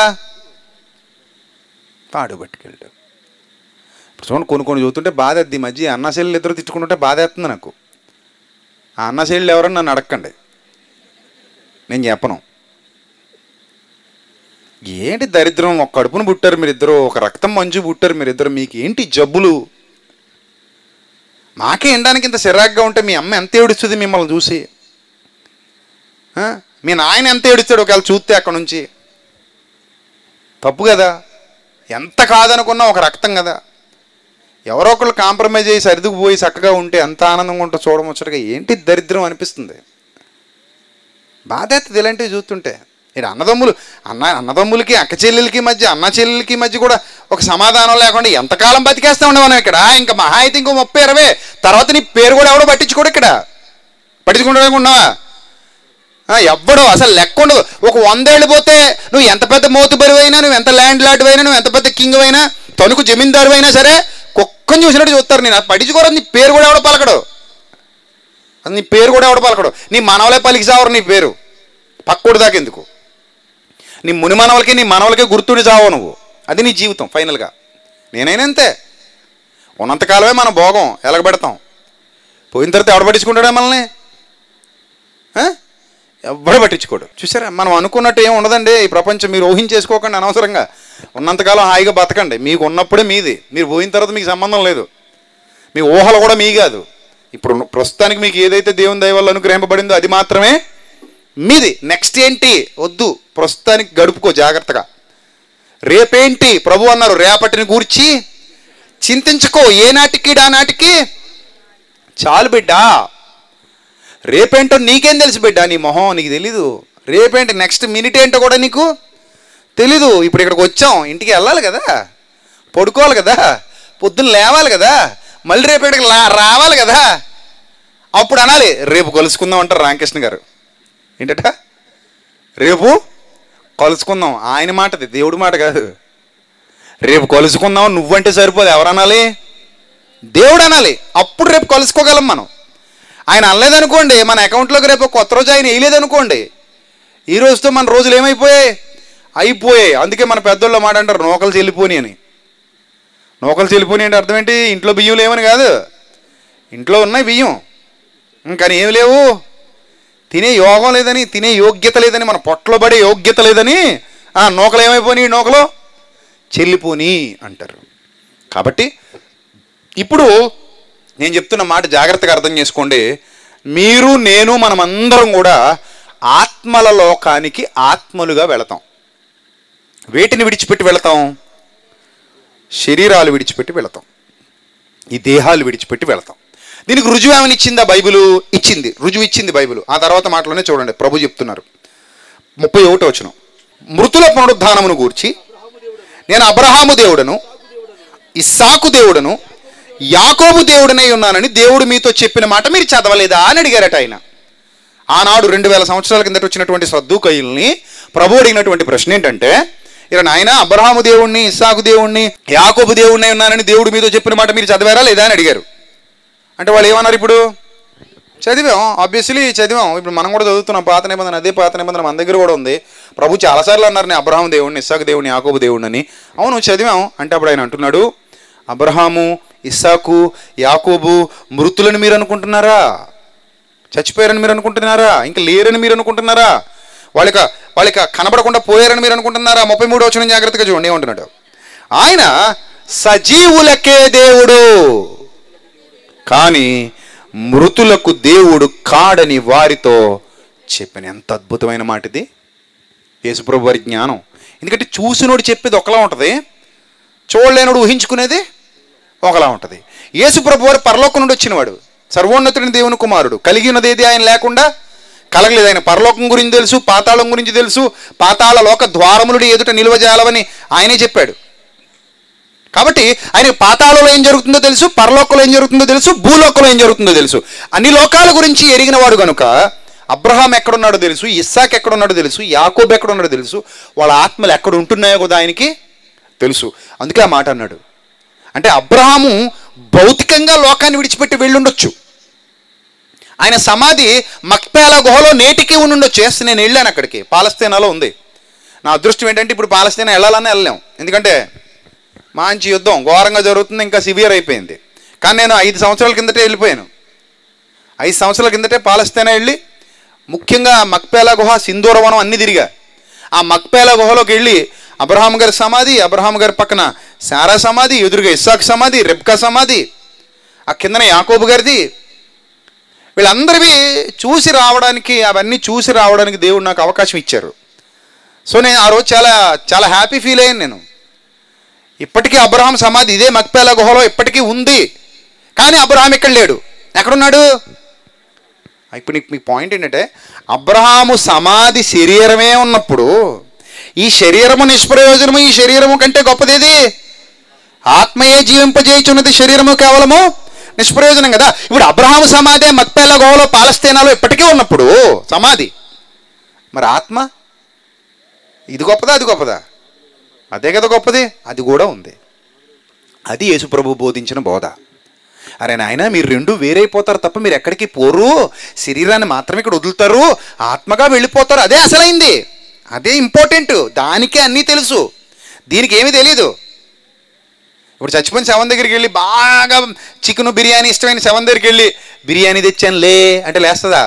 Speaker 1: తాడు పట్టుకెళ్ళాడు ఇప్పుడు చూడండి కొన్ని కొన్ని చూస్తుంటే బాధ వేస్తుంది. ఈ మధ్య అన్న చెల్లెలు ఇద్దరు తిట్టుకుంటుంటే బాధ వేస్తుంది నాకు ఆ అన్న చెల్లెలు ఎవరని నన్ను అడగండి నేను చెప్పను ఏంటి దరిద్రం ఒక కడుపును పుట్టారు మీరిద్దరు ఒక రక్తం మంచు పుట్టారు మీరిద్దరు మీకు ఏంటి జబ్బులు మాకే ఎండడానికి ఇంత సిరాగ్గా ఉంటే మీ అమ్మ ఎంత ఏడుస్తుంది మిమ్మల్ని చూసి ఆ? మీ నాయన ఎంత ఏడుస్తాడు ఒకవేళ చూస్తే అక్కడ నుంచి తప్పు కదా ఎంత కాదనుకున్నా ఒక రక్తం కదా ఎవరో ఒకళ్ళు కాంప్రమైజ్ అయ్యి సరిదుకుపోయి చక్కగా ఉంటే ఎంత ఆనందంగా ఉంటో చూడముచ్చటగా ఏంటి దరిద్రం అనిపిస్తుంది బాధ అవుతుంది ఇలాంటివి చూస్తుంటే ఇక్కడ అన్నదమ్ములు అన్న అన్నదమ్ములకి అక్క చెల్లెలకి మధ్య అన్న చెల్లెలకి మధ్య కూడా ఒక సమాధానం లేకుండా ఎంతకాలం బతికేస్తా ఉండే మనం ఇక్కడ ఇంకా మహా అయితే ఇంకో ముప్పై ఇరవై తర్వాత నీ పేరు కూడా ఎవడో పట్టించుకోడు ఇక్కడ పట్టించుకుంటా ఉన్నావా ఆ, ఎవ్వడు అసలు లెక్క ఉండదు ఒక వందేళ్ళు పోతే నువ్వు ఎంత పెద్ద మోతుబరి అయినా నువ్వు ఎంత ల్యాండ్ లాడ్ అయినా నువ్వు ఎంత పెద్ద కింగ్ అయినా తణుకు జమీందారు అయినా సరే కుక్కని చూసినట్టు చూస్తారు నేను అది పట్టించుకోరు నీ పేరు కూడా ఎవడో పలకడు అది నీ పేరు కూడా ఎవడో పలకడు నీ మనవలే పలికి సావరు నీ పేరు పక్కోడు దాకా ఎందుకు నీ ముని మనవలకి నీ మనవలకి గుర్తుండి చావు నువ్వు అది నీ జీవితం ఫైనల్గా నేనైనా అంతే ఉన్నంతకాలమే మనం భోగం ఎలగబెడతాం పోయిన తర్వాత ఎవడ పట్టించుకుంటాడా మనల్ని ఆ? ఎవ్వడు పట్టించుకోడు చూసారా మనం అనుకున్నట్టు ఏం ఉండదండి ఈ ప్రపంచం మీరు ఊహించేసుకోకండి అనవసరంగా ఉన్నంతకాలం హాయిగా బతకండి మీకు ఉన్నప్పుడే మీది మీరు పోయిన తర్వాత మీకు సంబంధం లేదు మీ ఊహలు కూడా మీ కాదు ఇప్పుడు ఉన్న- ప్రస్తుతానికి మీకు ఏదైతే దేవుని దయ వల్ల అనుగ్రహింపబడిందో అది మాత్రమే మీది నెక్స్ట్ ఏంటి వద్దు ప్రస్తుతానికి గడుపుకో జాగ్రత్తగా రేపేంటి ప్రభు అన్నారు రేపటిని గూర్చి చింతించుకో ఏ నాటికి ఆ నాటికి చాలు బిడ్డా రేపేంటో నీకేం తెలుసు బిడ్డ నీ మొహం నీకు తెలీదు రేపేంటి నెక్స్ట్ మినిట్ ఏంటో కూడా నీకు తెలీదు ఇప్పుడు ఇక్కడికి వచ్చాం ఇంటికి వెళ్ళాలి కదా పడుకోవాలి కదా పొద్దున్న లేవాలి కదా మళ్ళీ రేపు ఇక్కడికి లా- రావాలి కదా అప్పుడు అనాలి రేపు కలుసుకుందాం అంటారు రామకృష్ణ గారు ఏంటట రేపు కలుసుకుందాం ఆయన మాటది దేవుడి మాట కాదు రేపు కలుసుకుందాం నువ్వంటే సరిపోదు ఎవరు అనాలి దేవుడు అనాలి అప్పుడు రేపు కలుసుకోగలం మనం ఆయన అనలేదనుకోండి మన అకౌంట్లోకి రేపు కొత్త రోజు ఆయన వేయలేదనుకోండి ఈ రోజుతో మన రోజులు ఏమైపోయాయి అయిపోయాయి అందుకే మన పెద్దోళ్ళు మాట అంటారు నూకలు చెల్లిపోని అని నూకలు చెల్లిపోని అంటే అర్థం ఏంటి ఇంట్లో బియ్యం లేవని కాదు ఇంట్లో ఉన్నాయి బియ్యం ఉం, కానీ ఏమి లేవు తినే యోగం లేదని తినే యోగ్యత లేదని మన పొట్టలో పడే యోగ్యత లేదని ఆ నూకలు ఏమైపోయి నూకలు చెల్లిపోని అంటారు కాబట్టి ఇప్పుడు నేను చెప్తున్న మాట జాగ్రత్తగా అర్థం చేసుకోండి మీరు నేను మనమందరం కూడా ఆత్మల లోకానికి ఆత్మలుగా వెళతాం వేటిని విడిచిపెట్టి వెళతాం శరీరాలు విడిచిపెట్టి వెళతాం ఈ దేహాలు విడిచిపెట్టి వెళతాం దీనికి రుజువు ఏమని ఇచ్చిందా బైబిల్ ఇచ్చింది రుజువు ఇచ్చింది బైబిల్ ఆ తర్వాత మాటలోనే చూడండి ప్రభు చెప్తున్నారు ముప్పై ఒకటి వచ్చిన మృతుల పునరుద్ధానమును గూర్చి నేను అబ్రహాము దేవుడను ఇస్సాకు దేవుడను యాకోబు దేవుడనై ఉన్నానని దేవుడు మీతో చెప్పిన మాట మీరు చదవలేదా అని అడిగారట ఆయన ఆనాడు రెండు వేల సంవత్సరాల కిందట వచ్చినటువంటి సద్దుకయ్యుల్ని ప్రభు అడిగినటువంటి ప్రశ్న ఏంటంటే ఇక నాయన అబ్రహాము దేవుణ్ణి ఇస్సాకు దేవుణ్ణి యాకోబు దేవుణ్ణి ఉన్నానని దేవుడు మీతో చెప్పిన మాట మీరు చదివారా లేదా అని అడిగారు అంటే వాళ్ళు ఏమన్నారు ఇప్పుడు చదివాం ఆబ్వియస్లీ చదివాం ఇప్పుడు మనం కూడా చదువుతున్నాం పాత నిబంధన అదే పాత నిబంధన మన దగ్గర కూడా ఉంది ప్రభు చాలాసార్లు అన్నారు నేను అబ్రహాం దేవుడిని ఇస్సాకు దేవుడిని యాకోబు దేవుడిని అని అవును చదివాం అంటే అప్పుడు ఆయన అంటున్నాడు అబ్రహాము ఇస్సాకు యాకోబు మృతులని మీరు అనుకుంటున్నారా చచ్చిపోయారని మీరు అనుకుంటున్నారా ఇంకా లేరని మీరు అనుకుంటున్నారా వాళ్ళకి వాళ్ళకి కనబడకుండా పోయారని మీరు అనుకుంటున్నారా ముప్పై మూడు వచ్చిన జాగ్రత్తగా చూడండి ఏమంటున్నాడు ఆయన సజీవులకే దేవుడు కానీ మృతులకు దేవుడు కాడని వారితో చెప్పిన ఎంత అద్భుతమైన మాట ఇది యేసుప్రభు వారి జ్ఞానం ఎందుకంటే చూసినోడు చెప్పేది ఒకలా ఉంటుంది చూడలేనుడు ఊహించుకునేది ఒకలా ఉంటుంది యేసుప్రభు వారు పరలోకం నుండి వచ్చినవాడు సర్వోన్నతుడిని దేవుని కుమారుడు కలిగి ఉన్నది ఏది ఆయన లేకుండా కలగలేదు ఆయన పరలోకం గురించి తెలుసు పాతాళం గురించి తెలుసు పాతాళ లోక ద్వారములుడి ఎదుట నిల్వజాలవని ఆయనే చెప్పాడు కాబట్టి ఆయన పాతాళంలో ఏం జరుగుతుందో తెలుసు పరలోకంలో ఏం జరుగుతుందో తెలుసు భూలోకంలో ఏం జరుగుతుందో తెలుసు అన్ని లోకాల గురించి ఎరిగిన వాడు కనుక అబ్రహాం ఎక్కడున్నాడో తెలుసు ఇస్సాక్ ఎక్కడున్నాడో తెలుసు యాకోబ్ ఎక్కడున్నాడో తెలుసు వాళ్ళ ఆత్మలు ఎక్కడ ఉంటున్నాయో కూడా ఆయనకి తెలుసు అందుకే ఆ మాట అన్నాడు అంటే అబ్రహాము భౌతికంగా లోకాన్ని విడిచిపెట్టి వెళ్ళుండొచ్చు ఆయన సమాధి మక్పేల గుహలో నేటికి ఉండుండొచ్చు ఎస్ నేను వెళ్ళాను అక్కడికి పాలస్తీనాలో ఉంది నా అదృష్టం ఏంటంటే ఇప్పుడు పాలస్తీనా వెళ్ళాలన్నా వెళ్ళలేం ఎందుకంటే మంచి యుద్ధం ఘోరంగా జరుగుతుంది ఇంకా సివియర్ అయిపోయింది కానీ నేను ఐదు సంవత్సరాల కిందటే వెళ్ళిపోయాను ఐదు సంవత్సరాల కిందటే పాలస్తీనా వెళ్ళి ముఖ్యంగా మక్పేల గుహ సింధూరవనం అన్ని తిరిగా ఆ మక్పేల గుహలోకి వెళ్ళి అబ్రహాం గారి సమాధి అబ్రహాం గారి పక్కన శారా సమాధి ఎదురుగా ఇస్సాక్ సమాధి రెబ్కా సమాధి ఆ కిందన యాకోబు గారిది వీళ్ళందరివి చూసి రావడానికి అవన్నీ చూసి రావడానికి దేవుడు నాకు అవకాశం ఇచ్చారు సో నేను ఆ రోజు చాలా చాలా హ్యాపీ ఫీల్ అయ్యాను నేను ఇప్పటికీ అబ్రహాం సమాధి ఇదే మక్పేల గుహలో ఇప్పటికీ ఉంది కానీ అబ్రహాం ఇక్కడ లేడు ఎక్కడున్నాడు ఇప్పుడు నీకు మీ పాయింట్ ఏంటంటే అబ్రహాము సమాధి శరీరమే ఉన్నప్పుడు ఈ శరీరము నిష్ప్రయోజనము ఈ శరీరము కంటే గొప్పదేది ఆత్మయే జీవింపజేయుచున్నది శరీరము కేవలము నిష్ప్రయోజనం కదా ఇప్పుడు అబ్రహాము సమాధి మక్పేల గుహలో పాలస్తీనాలో ఇప్పటికీ ఉన్నప్పుడు సమాధి మరి ఆత్మ ఇది గొప్పదా అది గొప్పదా అదే కదా గొప్పది అది కూడా ఉంది అది యేసుప్రభు బోధించిన బోధ అరే నాయన మీరు రెండు వేరైపోతారు తప్ప మీరు ఎక్కడికి పోరు శరీరాన్ని మాత్రమే ఇక్కడ వదులుతారు ఆత్మగా వెళ్ళిపోతారు అదే అసలైంది అదే ఇంపార్టెంట్ దానికే అన్నీ తెలుసు దీనికి ఏమీ తెలియదు ఇప్పుడు చచ్చిపోయిన శవం దగ్గరికి వెళ్ళి బాగా చికెన్ బిర్యానీ ఇష్టమైన శవం దగ్గరికి వెళ్ళి బిర్యానీ తెచ్చాను లే అంటే లేస్తుందా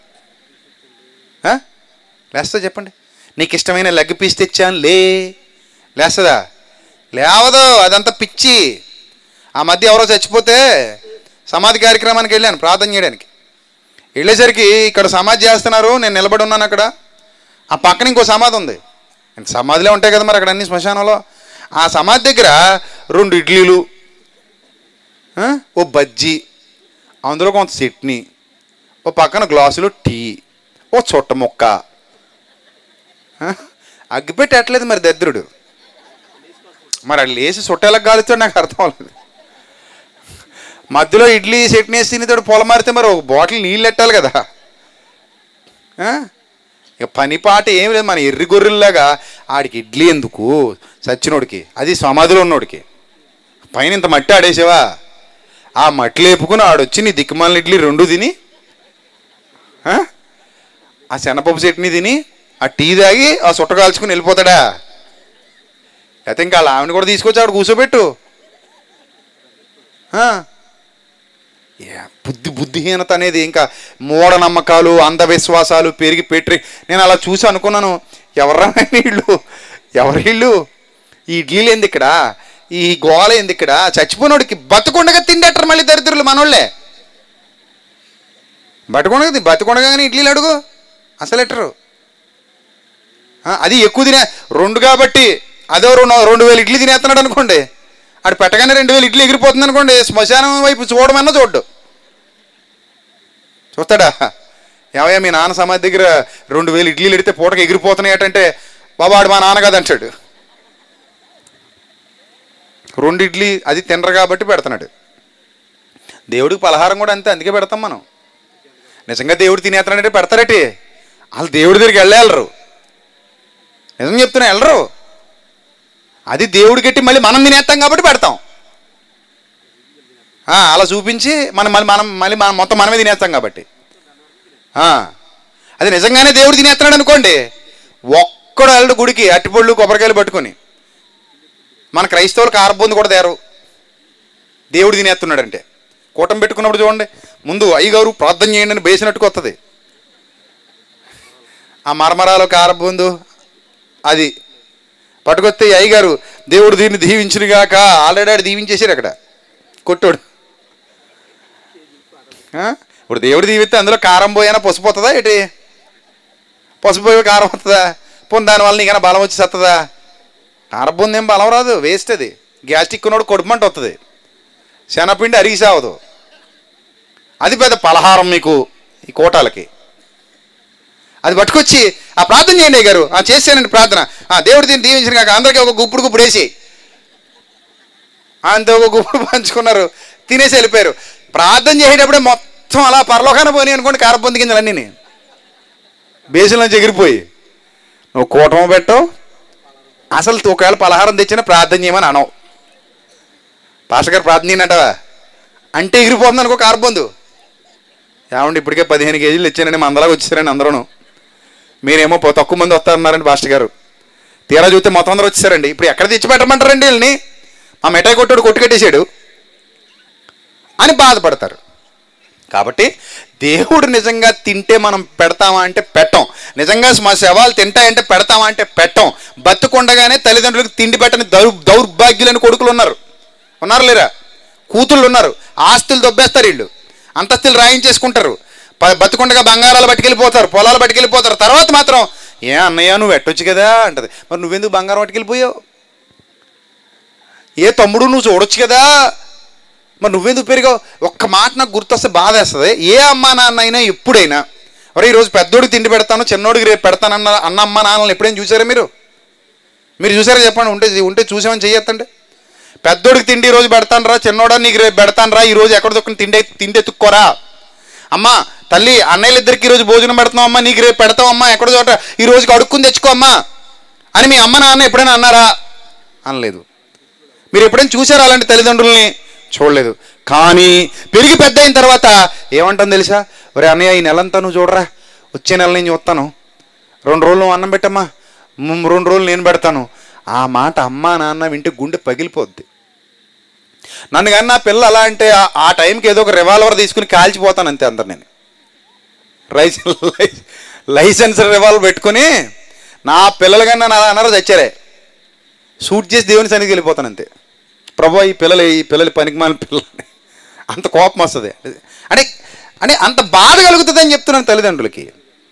Speaker 1: ఆ? లేస్తుందా చెప్పండి నీకు ఇష్టమైన లెగ్ పీస్ తెచ్చాను లే లేస్తుందా లేవదు అదంతా పిచ్చి ఆ మధ్య ఎవరో చచ్చిపోతే సమాధి కార్యక్రమానికి వెళ్ళాను ప్రార్థన చేయడానికి వెళ్ళేసరికి ఇక్కడ సమాధి చేస్తున్నారు నేను నిలబడి ఉన్నాను అక్కడ ఆ పక్కన ఇంకో సమాధి ఉంది ఇంక సమాధిలో ఉంటాయి కదా మరి అక్కడ అన్ని శ్మశానంలో ఆ సమాధి దగ్గర రెండు ఇడ్లీలు ఆ, ఓ బజ్జీ అందులో కొంత చట్నీ ఓ పక్కన గ్లాసులో టీ ఓ చుట్ట ముక్క ఆ, అగ్గిపెట్టి ఎట్లేదు మరి దరిద్రుడు మరి అది లేచి చుట్టాలకు కాలుతో నాకు అర్థం అవ్వలేదు మధ్యలో ఇడ్లీ చట్నీ వేసి తినేతాడు పొలం మారితే మరి ఒక బాటిల్ నీళ్ళు పెట్టాలి కదా ఆ? ఇక పని పాట ఏం లేదు మన ఎర్రి గొర్రెల్లాగా ఆడికి ఇడ్లీ ఎందుకు సచ్చినోడికి అది సమాధిలో ఉన్నోడికి పైన ఇంత మట్టి ఆడేసావా ఆ మట్టి లేపుకుని ఆడొచ్చి నీ దిక్కుమాలిన ఇడ్లీ రెండు తిని ఆ? ఆ శనపప్పు చట్నీ తిని ఆ టీ తాగి ఆ సుట్ట కాల్చుకుని వెళ్ళిపోతాడా అయితే ఇంకా వాళ్ళ ఆవిడ కూడా తీసుకొచ్చి ఆవిడ కూర్చోబెట్టు ఆ. ఏ, బుద్ధి బుద్ధిహీనత అనేది ఇంకా మూఢనమ్మకాలు అంధవిశ్వాసాలు పెరిగి పెట్టి నేను అలా చూసి అనుకున్నాను ఎవరా వీళ్ళు ఎవరి వీళ్ళు ఈ ఇడ్లీలు ఏంది ఇక్కడ ఈ గోల ఏంది ఇక్కడ చచ్చిపోయినోడికి బతుకుండగా తిండేటారు మళ్ళీ దరిద్రులు మనోళ్ళే బతుకుండగా బతుకుండగానే ఇడ్లీలు అడుగు అసలు ఎట్టరు ఆ, అది ఎక్కువ తినే రెండు కాబట్టి అదో రెండు రెండు వేలు ఇడ్లీ తినేస్తున్నాడు అనుకోండి ఆడు పెట్టగానే రెండు వేలు ఇడ్లీ ఎగిరిపోతుంది అనుకోండి శ్మశానం వైపు చూడమన్నా చూడ్డు చూస్తాడా ఏమయ్యా మీ నాన్న సమాధి దగ్గర రెండు వేలు ఇడ్లీలు ఎడితే పూటకి ఎగిరిపోతున్నాయి అంటే బాబా ఆడు మా నాన్న కాదు అంటాడు రెండు ఇడ్లీ అది తినరు కాబట్టి పెడుతున్నాడు దేవుడికి పలహారం కూడా అంతే అందుకే పెడతాం మనం నిజంగా దేవుడు తినేస్తున్నాడంటే పెడతారటి వాళ్ళు దేవుడి దగ్గరికి వెళ్ళలేరు నిజం చెప్తున్నా వెళ్ళరు అది దేవుడి గట్టి మళ్ళీ మనం తినేస్తాం కాబట్టి పెడతాం ఆ, అలా చూపించి మనం మళ్ళీ మనం మళ్ళీ మనం మొత్తం మనమే తినేస్తాం కాబట్టి ఆ, అది నిజంగానే దేవుడు తినేస్తున్నాడు అనుకోండి ఒక్కడు వెళ్ళడు గుడికి అట్టిపళ్ళు కొబ్బరికాయలు పట్టుకొని మన క్రైస్తవులు కారబొంది కూడా తేరు దేవుడు తినేస్తున్నాడంటే కూటం పెట్టుకున్నప్పుడు చూడండి ముందు అయ్యగారు ప్రార్థన చేయండి అని బేసినట్టుకు వస్తుంది ఆ మరమరాలు కారబొందు అది పట్టుకొస్తే ఈ అయ్యగారు దేవుడు దీన్ని దీవించునుగాక ఆల్రెడీ ఆడు దీవించేసారు అక్కడ కొట్టోడు ఆ? ఇప్పుడు దేవుడు దీవిస్తే అందులో కారం పోయినా పసుపు వస్తుందా ఏంటి పసుపు పోయి కారం వస్తుందా పోనీ దానివల్ల నీకైనా బలం వచ్చి సత్తదా కారబొంది ఏం బలం రాదు వేస్ట్ అది గ్యాస్ట్రిక్ ఉన్నోడు కొడుమంట వస్తుంది శనపిండి అరిగి సావదు అది పెద్ద పలహారం మీకు ఈ కోటాలకి అది పట్టుకొచ్చి ఆ ప్రార్థన చేయండి అయ్య గారు ఆ చేశానండి ప్రార్థన ఆ దేవుడు దీన్ని దీవించిన కాక అందరికీ ఒక గుప్పుడు గుప్పుడు వేసి అంత ఒక గుప్పుడు పంచుకున్నారు తినేసి వెళ్ళిపోయారు ప్రార్థన చేసేటప్పుడే మొత్తం అలా పరలోకాన పోయి అనుకోండి కారపొంది గింజలన్నీ బేసిన్లోంచి ఎగిరిపోయి నువ్వు కూటమి పెట్టవు అసలు ఒకవేళ పలహారం తెచ్చినా ప్రార్థన చేయమని అనవు పాస్టర్ గారు ప్రార్థన చేయనంటావా అంటే ఎగిరిపోతుంది అనుకో కార్బొందు ఏమండి ఇప్పటికే పదిహేను కేజీలు ఇచ్చానని మందలాగా వచ్చేసారండి అందరూను మీరేమో పో- తక్కువ మంది వస్తారన్నారండి పాస్టర్ గారు తీరా చూస్తే మొత్తం అందరూ వచ్చేసారండి ఇప్పుడు ఎక్కడ తెచ్చి పెట్టమంటారండి వీళ్ళని మా మిఠాయి కొట్టుడు కొట్టుకెట్టేశాడు అని బాధపడతారు కాబట్టి దేవుడు నిజంగా తింటే మనం పెడతామా అంటే పెట్టం నిజంగా మా శవాలు తింటాయంటే పెడతామా అంటే పెట్టం బతుకుండగానే తల్లిదండ్రులకు తిండి పెట్టని దౌర్ దౌర్భాగ్యులని కొడుకులు ఉన్నారు ఉన్నారు లేరా కూతుళ్ళు ఉన్నారు ఆస్తులు దొబ్బేస్తారు వీళ్ళు అంతస్తులు రాయించేసుకుంటారు ప- బతుకుండగా బంగారాలు పట్టుకెళ్ళిపోతారు పొలాలు పట్టుకెళ్ళిపోతారు తర్వాత మాత్రం ఏ అన్నయ్య నువ్వు పెట్టొచ్చు కదా అంటది మరి నువ్వెందుకు బంగారం పట్టుకెళ్ళిపోయావు ఏ తమ్ముడు నువ్వు చూడొచ్చు కదా మరి నువ్వెందుకు పెరిగావు ఒక్క మాట నాకు గుర్తొస్తే బాధ వేస్తుంది ఏ అమ్మా నాన్న అయినా ఎప్పుడైనా ఒరే ఈరోజు పెద్దోడికి తిండి పెడతాను చిన్నోడికి రేపు పెడతానన్న అన్న అమ్మ నాన్నలు ఎప్పుడైనా చూసారా మీరు మీరు చూసారా చెప్పండి ఉంటే ఉంటే చూసామని చెయ్యొద్దండి పెద్దోడికి తిండి ఈ రోజు పెడతాను రా చిన్నోడా నీకు రేపు పెడతాను రా ఈ రోజు ఎక్కడ దొక్కని తిండి తిండి ఎత్తుక్కోరా అమ్మా తల్లి అన్నయ్యలు ఇద్దరికి ఈరోజు భోజనం పెడతాం అమ్మా నీకు రేపు పెడతాం అమ్మా ఎక్కడ చోట ఈ రోజుకి అడుక్కుని తెచ్చుకో అమ్మా అని మీ అమ్మ నాన్న ఎప్పుడైనా అన్నారా అనలేదు మీరు ఎప్పుడైనా చూసారా అలాంటి తల్లిదండ్రుల్ని చూడలేదు కానీ పెరిగి పెద్ద అయిన తర్వాత ఏమంటాను తెలుసా ఒరే అన్నయ్య ఈ నెలంతా నువ్వు చూడరా వచ్చే నెల నేను చూస్తాను రెండు రోజులు నువ్వు అన్నం పెట్టమ్మా మ్, రెండు రోజులు నేను పెడతాను ఆ మాట అమ్మా నాన్న వింటే గుండె పగిలిపోద్ది నన్ను కానీ నా పిల్ల అలా అంటే ఆ- ఆ టైంకి ఏదో ఒక రివాల్వర్ తీసుకుని కాల్చిపోతాను అంతే అందరు నేను లైసెన్స్ లైసెన్స్ రివాల్వర్ పెట్టుకొని నా పిల్లలు కానీ నన్ను అలా అన్నారు చచ్చారే షూట్ చేసి దేవుని సన్నిధికి వెళ్ళిపోతాను అంతే ప్రభు ఈ పిల్లలు ఈ పిల్లలు పనికిమాలిన పిల్లలు అంత కోపం వస్తుంది అంటే అంటే అంత బాధ కలుగుతుంది అని చెప్తున్నాను తల్లిదండ్రులకి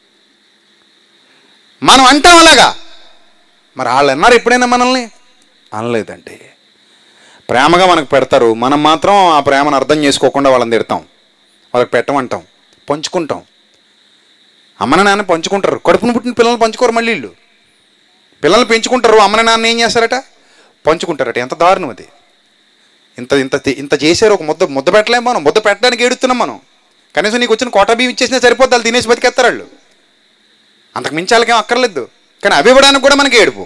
Speaker 1: మనం అంటాం అలాగా మరి వాళ్ళు అన్నారు ఎప్పుడైనా మనల్ని అనలేదండి ప్రేమగా మనకు పెడతారు మనం మాత్రం ఆ ప్రేమను అర్థం చేసుకోకుండా వాళ్ళని తిడతాం వాళ్ళకి పెట్టమంటాం పంచుకుంటాం అమ్మని నాన్న పంచుకుంటారు కడుపును పుట్టిన పిల్లల్ని పంచుకోరు మళ్ళీ వీళ్ళు పిల్లల్ని పెంచుకుంటారు అమ్మని నాన్న ఏం చేస్తారట పంచుకుంటారట ఎంత దారుణం అది ఇంత ఇంత ఇంత చేశారు ఒక ముద్ద ముద్ద పెట్టలేము మనం ముద్ద పెట్టడానికి ఏడుస్తున్నాం మనం కనీసం నీకు వచ్చిన కోట బియ్యం ఇచ్చేసినా సరిపోద్ది వాళ్ళు తినేసి బతికేస్తారు వాళ్ళు అంతకు మించి వాళ్ళకేం అక్కర్లేదు కానీ అవి ఇవ్వడానికి కూడా మనకి ఏడుపు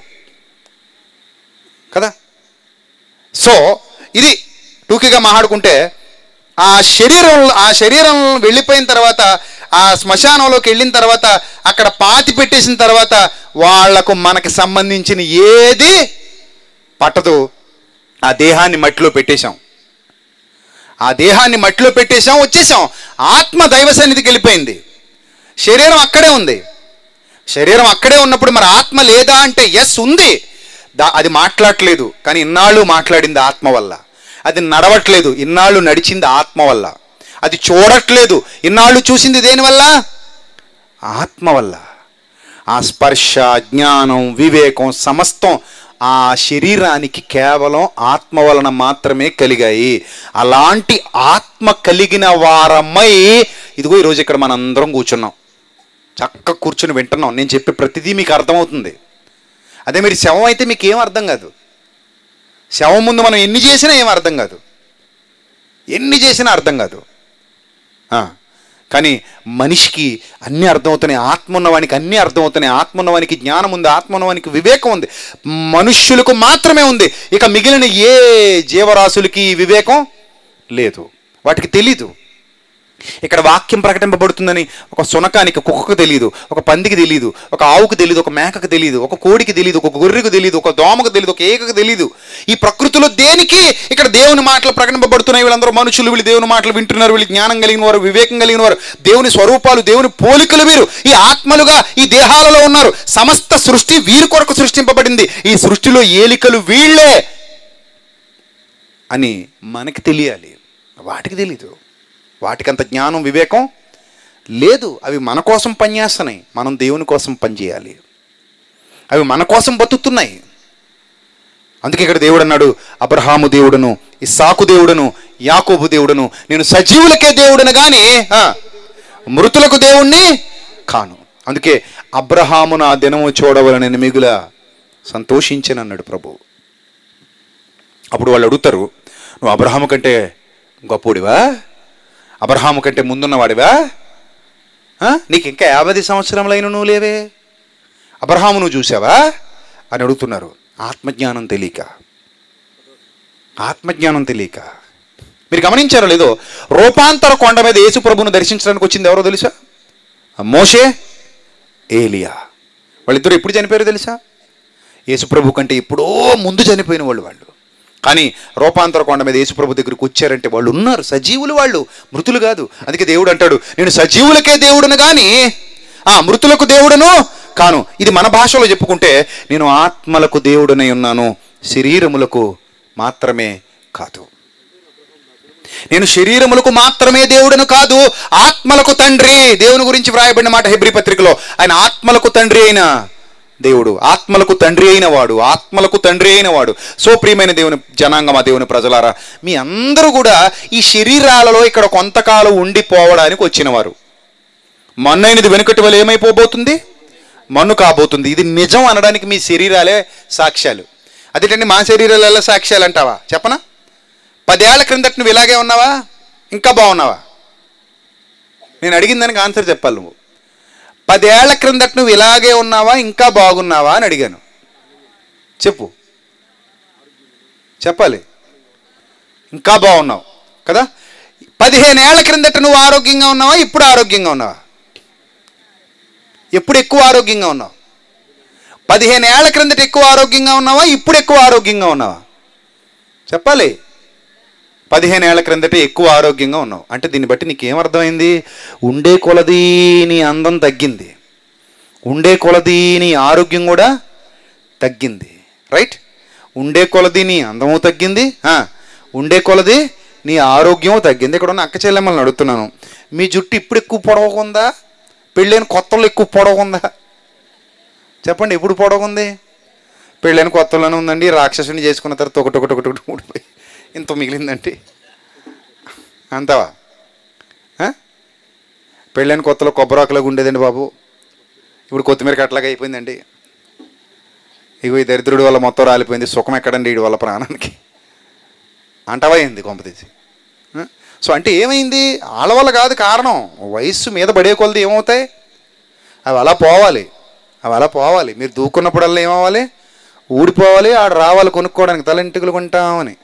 Speaker 1: కదా సో ఇది టూకీగా మాట్లాడుకుంటే ఆ శరీరం ఆ శరీరం వెళ్ళిపోయిన తర్వాత ఆ శ్మశానంలోకి వెళ్ళిన తర్వాత అక్కడ పాతి పెట్టేసిన తర్వాత వాళ్లకు మనకి సంబంధించిన ఏది పట్టదు ఆ దేహాన్ని మట్టిలో పెట్టేశాం ఆ దేహాన్ని మట్టిలో పెట్టేశాం వచ్చేసాం ఆత్మ దైవ సన్నిధికి వెళ్ళిపోయింది శరీరం అక్కడే ఉంది శరీరం అక్కడే ఉన్నప్పుడు మరి ఆత్మ లేదా అంటే ఎస్ ఉంది దా అది మాట్లాడట్లేదు కానీ ఇన్నాళ్ళు మాట్లాడింది ఆత్మ వల్ల అది నడవట్లేదు ఇన్నాళ్ళు నడిచింది ఆత్మ వల్ల అది చూడట్లేదు ఇన్నాళ్ళు చూసింది దేనివల్ల ఆత్మ వల్ల ఆ స్పర్శ జ్ఞానం వివేకం సమస్తం ఆ శరీరానికి కేవలం ఆత్మ వలన మాత్రమే కలిగాయి అలాంటి ఆత్మ కలిగిన వారమై ఇదిగో ఈరోజు ఇక్కడ మనందరం కూర్చున్నాం చక్కగా కూర్చుని వింటున్నాం నేను చెప్పే ప్రతిదీ మీకు అర్థమవుతుంది అదే మీరు శవం అయితే మీకు ఏం అర్థం కాదు శవం ముందు మనం ఎన్ని చేసినా ఏం అర్థం కాదు ఎన్ని చేసినా అర్థం కాదు ఆ, కానీ మనిషికి అన్నీ అర్థమవుతున్నాయి ఆత్మ ఉన్నవానికి అన్నీ అర్థమవుతున్నాయి ఆత్మ ఉన్నవానికి జ్ఞానం ఉంది ఆత్మ ఉన్నవానికి వివేకం ఉంది మనుష్యులకు మాత్రమే ఉంది ఇక మిగిలిన ఏ జీవరాశులకి ఈ వివేకం లేదు వాటికి తెలీదు ఇక్కడ వాక్యం ప్రకటింపబడుతుందని ఒక సునకానికి కుక్కకు తెలియదు ఒక పందికి తెలియదు ఒక ఆవుకు తెలియదు ఒక మేకకు తెలియదు ఒక కోడికి తెలియదు ఒక గొర్రెకు తెలియదు ఒక దోమకు తెలియదు ఒక ఏకకు తెలియదు ఈ ప్రకృతిలో దేనికి ఇక్కడ దేవుని మాటలు ప్రకటింపబడుతున్నాయి వీళ్ళందరూ మనుషులు వీళ్ళు దేవుని మాటలు వింటున్నారు వీళ్ళు జ్ఞానం కలిగిన వారు వివేకం కలిగిన వారు దేవుని స్వరూపాలు దేవుని పోలికలు వీరు ఈ ఆత్మలుగా ఈ దేహాలలో ఉన్నారు సమస్త సృష్టి వీరి కొరకు సృష్టింపబడింది ఈ సృష్టిలో ఏలికలు వీళ్ళే అని మనకి తెలియాలి వాటికి తెలీదు వాటికంత జ్ఞానం వివేకం లేదు అవి మన కోసం పనిచేస్తున్నాయి మనం దేవుని కోసం పనిచేయాలి అవి మన కోసం బతుకుతున్నాయి అందుకే ఇక్కడ దేవుడు అన్నాడు అబ్రహాము దేవుడును ఇస్సాకు దేవుడును యాకోబు దేవుడును నేను సజీవులకే దేవుడును కానీ ఆ, మృతులకు దేవుణ్ణి కాను అందుకే అబ్రహాము నా దినము చూడవలనని మిగుల సంతోషించనన్నాడు ప్రభు అప్పుడు వాళ్ళు అడుగుతారు నువ్వు అబ్రహాము కంటే గొప్పోడివా అబ్రహాము కంటే ముందున్నవాడివా ఆ? నీకు ఇంకా యాభై సంవత్సరములైన నువ్వు లేవే అబ్రహాము నువ్వు చూసావా అని అడుగుతున్నారు ఆత్మజ్ఞానం తెలియక ఆత్మజ్ఞానం తెలియక మీరు గమనించారో లేదో రూపాంతర కొండ మీద యేసు ప్రభువును దర్శించడానికి వచ్చింది ఎవరో తెలుసా మోషే ఏలియా వాళ్ళిద్దరు ఎప్పుడు చనిపోయారో తెలుసా యేసుప్రభు కంటే ఎప్పుడో ముందు చనిపోయిన వాళ్ళు వాళ్ళు కానీ రూపాంతర కొండ మీద యేసుప్రభు దగ్గరికి వచ్చారంటే వాళ్ళు ఉన్నారు సజీవులు వాళ్ళు మృతులు కాదు అందుకే దేవుడు అంటాడు నేను సజీవులకే దేవుడును కానీ ఆ మృతులకు దేవుడును కాను ఇది మన భాషలో చెప్పుకుంటే నేను ఆత్మలకు దేవుడనై ఉన్నాను శరీరములకు మాత్రమే కాదు నేను శరీరములకు మాత్రమే దేవుడను కాదు ఆత్మలకు తండ్రి దేవుని గురించి వ్రాయబడిన మాట హెబ్రి పత్రికలో ఆయన ఆత్మలకు తండ్రి అయిన దేవుడు ఆత్మలకు తండ్రి అయిన వాడు ఆత్మలకు తండ్రి అయిన వాడు సో ప్రియమైన దేవుని జనాంగమా దేవుని ప్రజలారా మీ అందరూ కూడా ఈ శరీరాలలో ఇక్కడ కొంతకాలం ఉండిపోవడానికి వచ్చినవారు మన్నైనది వెనుకటి వల్ల ఏమైపోబోతుంది మన్ను కాబోతుంది ఇది నిజం అనడానికి మీ శరీరాలే సాక్ష్యాలు అదేంటండి మా శరీరాలు ఎలా సాక్ష్యాలు అంటావా చెప్పనా పదేళ్ల క్రిందట నువ్వు ఇలాగే ఉన్నావా ఇంకా బాగున్నావా నేను అడిగిన దానికి ఆన్సర్ చెప్పాలి నువ్వు పదేళ్ల క్రిందట నువ్వు ఇలాగే ఉన్నావా ఇంకా బాగున్నావా అని అడిగాను చెప్పు చెప్పాలి ఇంకా బాగున్నావు కదా పదిహేను ఏళ్ల క్రిందట నువ్వు ఆరోగ్యంగా ఉన్నావా ఇప్పుడు ఆరోగ్యంగా ఉన్నావా ఎప్పుడు ఎక్కువ ఆరోగ్యంగా ఉన్నావు పదిహేను ఏళ్ల క్రిందట ఎక్కువ ఆరోగ్యంగా ఉన్నావా ఇప్పుడు ఎక్కువ ఆరోగ్యంగా ఉన్నావా చెప్పాలి పదిహేను ఏళ్ల క్రిందట ఎక్కువ ఆరోగ్యంగా ఉన్నావు అంటే దీన్ని బట్టి నీకేం అర్థమైంది ఉండే కొలది నీ అందం తగ్గింది ఉండే కొలది నీ ఆరోగ్యం కూడా తగ్గింది రైట్ ఉండే కొలది నీ అందము తగ్గింది ఆ, ఉండే కొలది నీ ఆరోగ్యం తగ్గింది ఇక్కడ ఉన్న అక్క చెల్లెమ్మల్ని అడుగుతున్నాను మీ జుట్టు ఇప్పుడు ఎక్కువ పొడవుకుందా పెళ్ళైన కొత్తలో ఎక్కువ పొడవుకుందా చెప్పండి ఎప్పుడు పొడవుకుంది పెళ్ళైన కొత్తలోనే ఉందండి రాక్షసుని చేసుకున్న తర్వాత ఒకటి ఒకటి ఒకటి ఒకటి ఊడిపోయి ఇంత మిగిలిందండి అంతావా ఆ? పెళ్ళైన కొత్తలో కొబ్బరాకులాగా ఉండేదండి బాబు ఇప్పుడు కొత్తిమీర కట్టలాగా అయిపోయిందండి ఇగో ఈ దరిద్రుడి వల్ల మొత్తం రాలిపోయింది సుఖం ఎక్కడండి వీడి వల్ల ప్రాణానికి అంటవా అయింది కొంపతీసి ఆ? సో అంటే ఏమైంది వాళ్ళ వల్ల కాదు కారణం వయస్సు మీద పడే కొలది ఏమవుతాయి అవి అలా పోవాలి అవి అలా పోవాలి మీరు దూకున్నప్పుడల్లా ఏమవ్వాలి ఊడిపోవాలి ఆడ రావాలి కొనుక్కోవడానికి తలంటికులు కొంటామని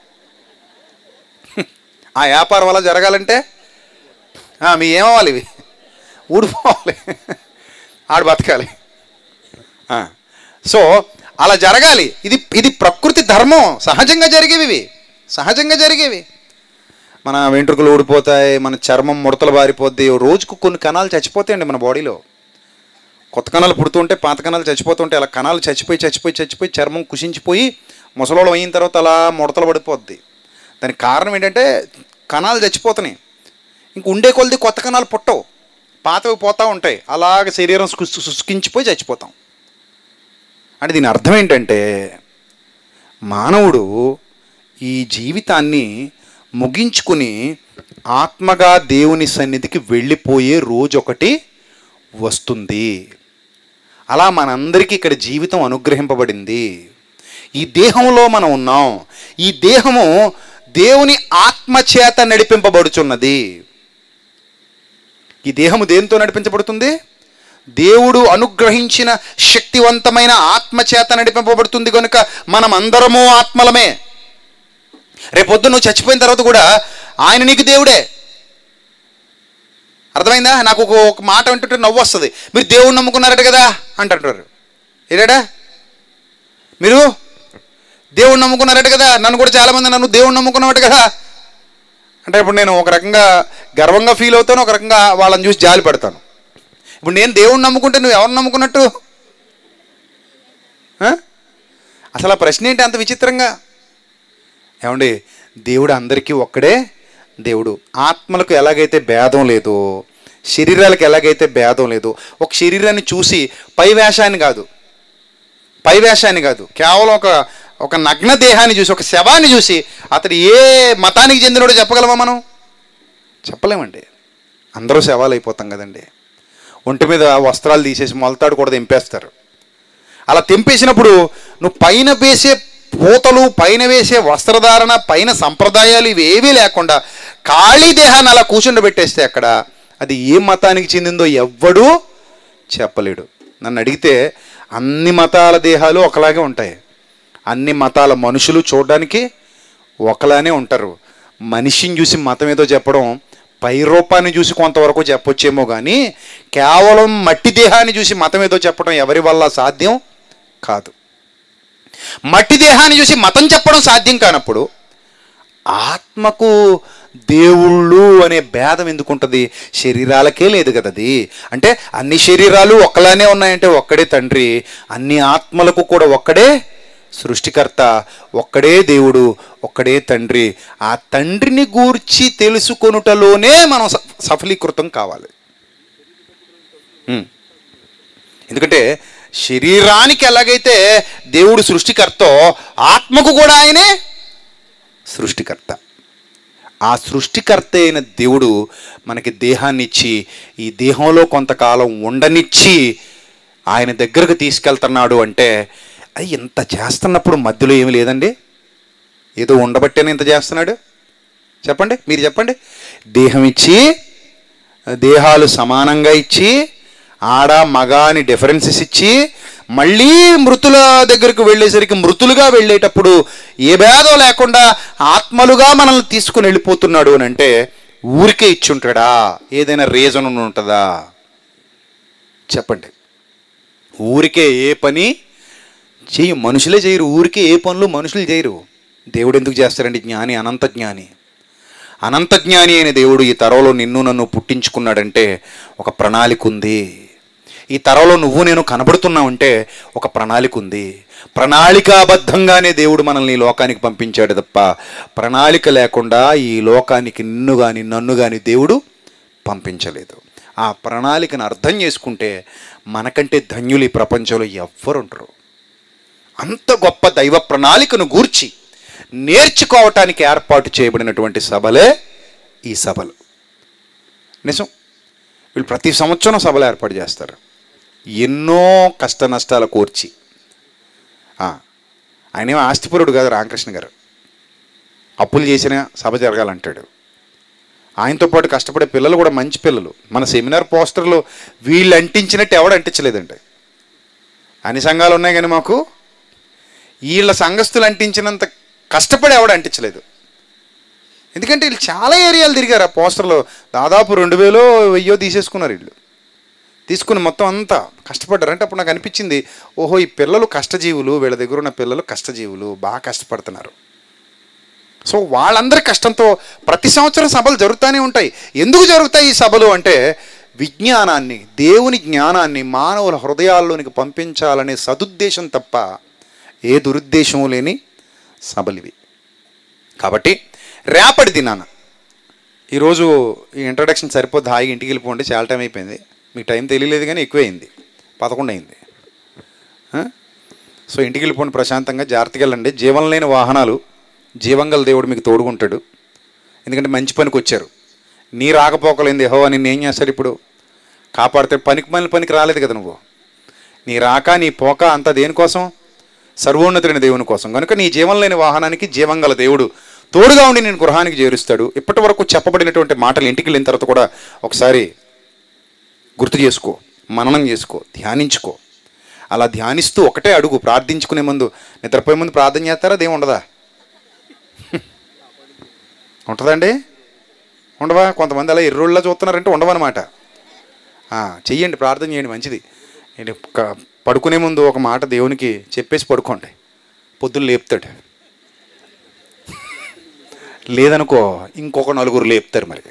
Speaker 1: ఆ వ్యాపారం అలా జరగాలంటే ఆ, మీ ఏమవ్వాలి ఇవి ఊడిపోవాలి ఆడు బతకాలి ఆ, సో అలా జరగాలి ఇది ఇది ప్రకృతి ధర్మం సహజంగా జరిగేవి ఇవి సహజంగా జరిగేవి మన వెంట్రుకలు ఊడిపోతాయి మన చర్మం ముడతలు బారిపోద్ది రోజుకు కొన్ని కణాలు చచ్చిపోతాయండి మన బాడీలో కొత్త కణాలు పుడుతుంటే పాత కణాలు చచ్చిపోతుంటే అలా కణాలు చచ్చిపోయి చచ్చిపోయి చచ్చిపోయి చర్మం కుషించిపోయి ముసలోళం అయిన తర్వాత అలా ముడతలు పడిపోద్ది దానికి కారణం ఏంటంటే కణాలు చచ్చిపోతున్నాయి ఇంక ఉండే కొలది కొత్త కణాలు పుట్టవు పాతవి పోతూ ఉంటాయి అలాగ శరీరం శుష్కి- శుష్కించిపోయి చచ్చిపోతాం అంటే దీని అర్థం ఏంటంటే మానవుడు ఈ జీవితాన్ని ముగించుకుని ఆత్మగా దేవుని సన్నిధికి వెళ్ళిపోయే రోజు ఒకటి వస్తుంది అలా మనందరికీ ఇక్కడ జీవితం అనుగ్రహింపబడింది ఈ దేహంలో మనం ఉన్నాం ఈ దేహము దేవుని ఆత్మ చేత నడిపింపబడుచున్నది ఈ దేహము దేనితో నడిపించబడుతుంది దేవుడు అనుగ్రహించిన శక్తివంతమైన ఆత్మ చేత నడిపింపబడుతుంది కనుక మనం అందరము ఆత్మలమే రేపొద్దు నువ్వు చచ్చిపోయిన తర్వాత కూడా ఆయన నీకు దేవుడే అర్థమైందా నాకు ఒక ఒక మాట వింటుంటే నవ్వు వస్తుంది మీరు దేవుడు నమ్ముకున్నారట కదా అంటుంటారు ఏడాడా మీరు దేవుడు నమ్ముకున్నారట కదా నన్ను కూడా చాలామంది నన్ను దేవుడు నమ్ముకున్నవాట కదా అంటే ఇప్పుడు నేను ఒక రకంగా గర్వంగా ఫీల్ అవుతాను ఒక రకంగా వాళ్ళని చూసి జాలి పడతాను ఇప్పుడు నేను దేవుడిని నమ్ముకుంటే నువ్వు ఎవరిని నమ్ముకున్నట్టు ఆ? అసలు ఆ ప్రశ్న ఏంటి అంత విచిత్రంగా ఏమండి దేవుడు అందరికీ ఒక్కడే దేవుడు ఆత్మలకు ఎలాగైతే భేదం లేదో శరీరాలకు ఎలాగైతే భేదం లేదో ఒక శరీరాన్ని చూసి పై వేషాన్ని కాదు పై వేషాన్ని కాదు కేవలం ఒక ఒక నగ్న దేహాన్ని చూసి ఒక శవాన్ని చూసి అతడు ఏ మతానికి చెందినోడో చెప్పగలమా మనం చెప్పలేమండి అందరూ శవాలు అయిపోతాం కదండి ఒంటి మీద వస్త్రాలు తీసేసి మొలతాడు కూడా తెంపేస్తారు అలా తెంపేసినప్పుడు నువ్వు పైన వేసే పూతలు పైన వేసే వస్త్రధారణ పైన సంప్రదాయాలు ఇవేవీ లేకుండా ఖాళీ దేహాన్ని అలా కూర్చుండబెట్టేస్తే అక్కడ అది ఏ మతానికి చెందిందో ఎవ్వడూ చెప్పలేడు నన్ను అడిగితే అన్ని మతాల దేహాలు ఒకలాగే ఉంటాయి అన్ని మతాల మనుషులు చూడడానికి ఒకలానే ఉంటారు మనిషిని చూసి మతం ఏదో చెప్పడం పై రూపాన్ని చూసి కొంతవరకు చెప్పొచ్చేమో కానీ కేవలం మట్టి దేహాన్ని చూసి మతం ఏదో చెప్పడం ఎవరి వల్ల సాధ్యం కాదు మట్టి దేహాన్ని చూసి మతం చెప్పడం సాధ్యం కానప్పుడు ఆత్మకు దేవుళ్ళు అనే భేదం ఎందుకుంటుంది శరీరాలకే లేదు కదా అది అంటే అన్ని శరీరాలు ఒక్కలానే ఉన్నాయంటే ఒక్కడే తండ్రి అన్ని ఆత్మలకు కూడా ఒక్కడే సృష్టికర్త ఒక్కడే దేవుడు ఒక్కడే తండ్రి ఆ తండ్రిని గూర్చి తెలుసుకొనుటలోనే మనం స- సఫలీకృతం కావాలి ఉం. ఎందుకంటే శరీరానికి ఎలాగైతే దేవుడు సృష్టికర్తో ఆత్మకు కూడా ఆయనే సృష్టికర్త ఆ సృష్టికర్త అయిన దేవుడు మనకి దేహాన్ని ఇచ్చి ఈ దేహంలో కొంతకాలం ఉండనిచ్చి ఆయన దగ్గరకు తీసుకెళ్తున్నాడు అంటే అది ఇంత చేస్తున్నప్పుడు మధ్యలో ఏమి లేదండి ఏదో ఉండబట్టేనే ఇంత చేస్తున్నాడు చెప్పండి మీరు చెప్పండి దేహం ఇచ్చి దేహాలు సమానంగా ఇచ్చి ఆడ మగ అని డిఫరెన్సెస్ ఇచ్చి మళ్ళీ మృతుల దగ్గరకు వెళ్ళేసరికి మృతులుగా వెళ్ళేటప్పుడు ఏ భేదం లేకుండా ఆత్మలుగా మనల్ని తీసుకుని వెళ్ళిపోతున్నాడు అని అంటే ఊరికే ఇచ్చుంటాడా ఏదైనా రీజన్ ఉంటుందా చెప్పండి ఊరికే ఏ పని చెయ్యి మనుషులే చేయరు ఊరికే ఏ పనులు మనుషులు చేయరు దేవుడు ఎందుకు చేస్తారండి జ్ఞాని అనంత జ్ఞాని అనంత జ్ఞాని అయిన దేవుడు ఈ తరంలో నిన్ను నన్ను పుట్టించుకున్నాడంటే ఒక ప్రణాళిక ఉంది ఈ తరంలో నువ్వు నేను కనబడుతున్నావంటే ఒక ప్రణాళిక ఉంది ప్రణాళికాబద్ధంగానే దేవుడు మనల్ని ఈ లోకానికి పంపించాడు తప్ప ప్రణాళిక లేకుండా ఈ లోకానికి నిన్ను కానీ నన్ను కానీ దేవుడు పంపించలేదు ఆ ప్రణాళికను అర్థం చేసుకుంటే మనకంటే ధన్యులు ఈ ప్రపంచంలో ఎవ్వరుండరు అంత గొప్ప దైవ ప్రణాళికను గూర్చి నేర్చుకోవటానికి ఏర్పాటు చేయబడినటువంటి సభలే ఈ సభలు నిజం వీళ్ళు ప్రతి సంవత్సరం సభలు ఏర్పాటు చేస్తారు ఎన్నో కష్ట నష్టాల కోర్చి ఆ, ఆయన ఏమో ఆస్తిపరుడు కాదు రామకృష్ణ గారు అప్పులు చేసిన సభ జరగాలంటాడు ఆయనతో పాటు కష్టపడే పిల్లలు కూడా మంచి పిల్లలు మన సెమినార్ పోస్టర్లు వీళ్ళు అంటించినట్టు ఎవడు అంటించలేదండి అన్ని సంఘాలు ఉన్నాయి కానీ మాకు వీళ్ళ సంఘస్థులు అంటించినంత కష్టపడి ఎవడు అంటించలేదు ఎందుకంటే వీళ్ళు చాలా ఏరియాలు తిరిగారు ఆ పోస్టర్లో దాదాపు రెండు వేలో వెయ్యో తీసేసుకున్నారు వీళ్ళు తీసుకుని మొత్తం అంతా కష్టపడ్డారు అంటే అప్పుడు నాకు అనిపించింది ఓహో ఈ పిల్లలు కష్టజీవులు వీళ్ళ దగ్గర ఉన్న పిల్లలు కష్టజీవులు బాగా కష్టపడుతున్నారు సో వాళ్ళందరి కష్టంతో ప్రతి సంవత్సరం సభలు జరుగుతూనే ఉంటాయి ఎందుకు జరుగుతాయి ఈ సభలు అంటే విజ్ఞానాన్ని దేవుని జ్ఞానాన్ని మానవుల హృదయాల్లోనికి పంపించాలనే సదుద్దేశం తప్ప ఏ దురుద్దేశము లేని సభలు ఇవి కాబట్టి రేపటి దినాన ఈరోజు ఈ ఇంట్రడక్షన్ సరిపోద్ది హాయిగా ఇంటికి వెళ్ళిపోండి చాలా టైం అయిపోయింది మీకు టైం తెలియలేదు కానీ ఎక్కువైంది పదకొండు అయింది ఆ? సో ఇంటికి వెళ్ళిపోండి ప్రశాంతంగా జాగ్రత్తగా వెళ్ళండి జీవం లేని వాహనాలు జీవంగల దేవుడు మీకు తోడుకుంటాడు ఎందుకంటే మంచి పనికి వచ్చారు నీ రాకపోకలేంది హో అని ఏం చేస్తాడు ఇప్పుడు కాపాడితే పనికి మళ్ళీ పనికి రాలేదు కదా నువ్వు నీ రాక నీ పోక అంతా దేనికోసం సర్వోన్నతుడైన దేవుని కోసం కనుక నీ జీవం లేని వాహనానికి జీవంగల దేవుడు తోడుగా ఉండి నేను గృహానికి చేరుస్తాడు ఇప్పటి వరకు చెప్పబడినటువంటి మాటలు ఇంటికి వెళ్ళిన తర్వాత కూడా ఒకసారి గుర్తు చేసుకో మననం చేసుకో ధ్యానించుకో అలా ధ్యానిస్తూ ఒకటే అడుగు ప్రార్థించుకునే ముందు నిద్రపోయే ముందు ప్రార్థన చేస్తారా అదేం ఉండదా ఉంటుందండి ఉండవా కొంతమంది అలా ఎర్రోళ్ళ చూస్తున్నారంటే ఉండవన్నమాట ఆ, చెయ్యండి ప్రార్థన చేయండి మంచిది ఏంటి క- పడుకునే ముందు ఒక మాట దేవునికి చెప్పేసి పడుకోండి పొద్దున్న లేపుతాడు లేదనుకో ఇంకొక నలుగురు లేపుతారు మరి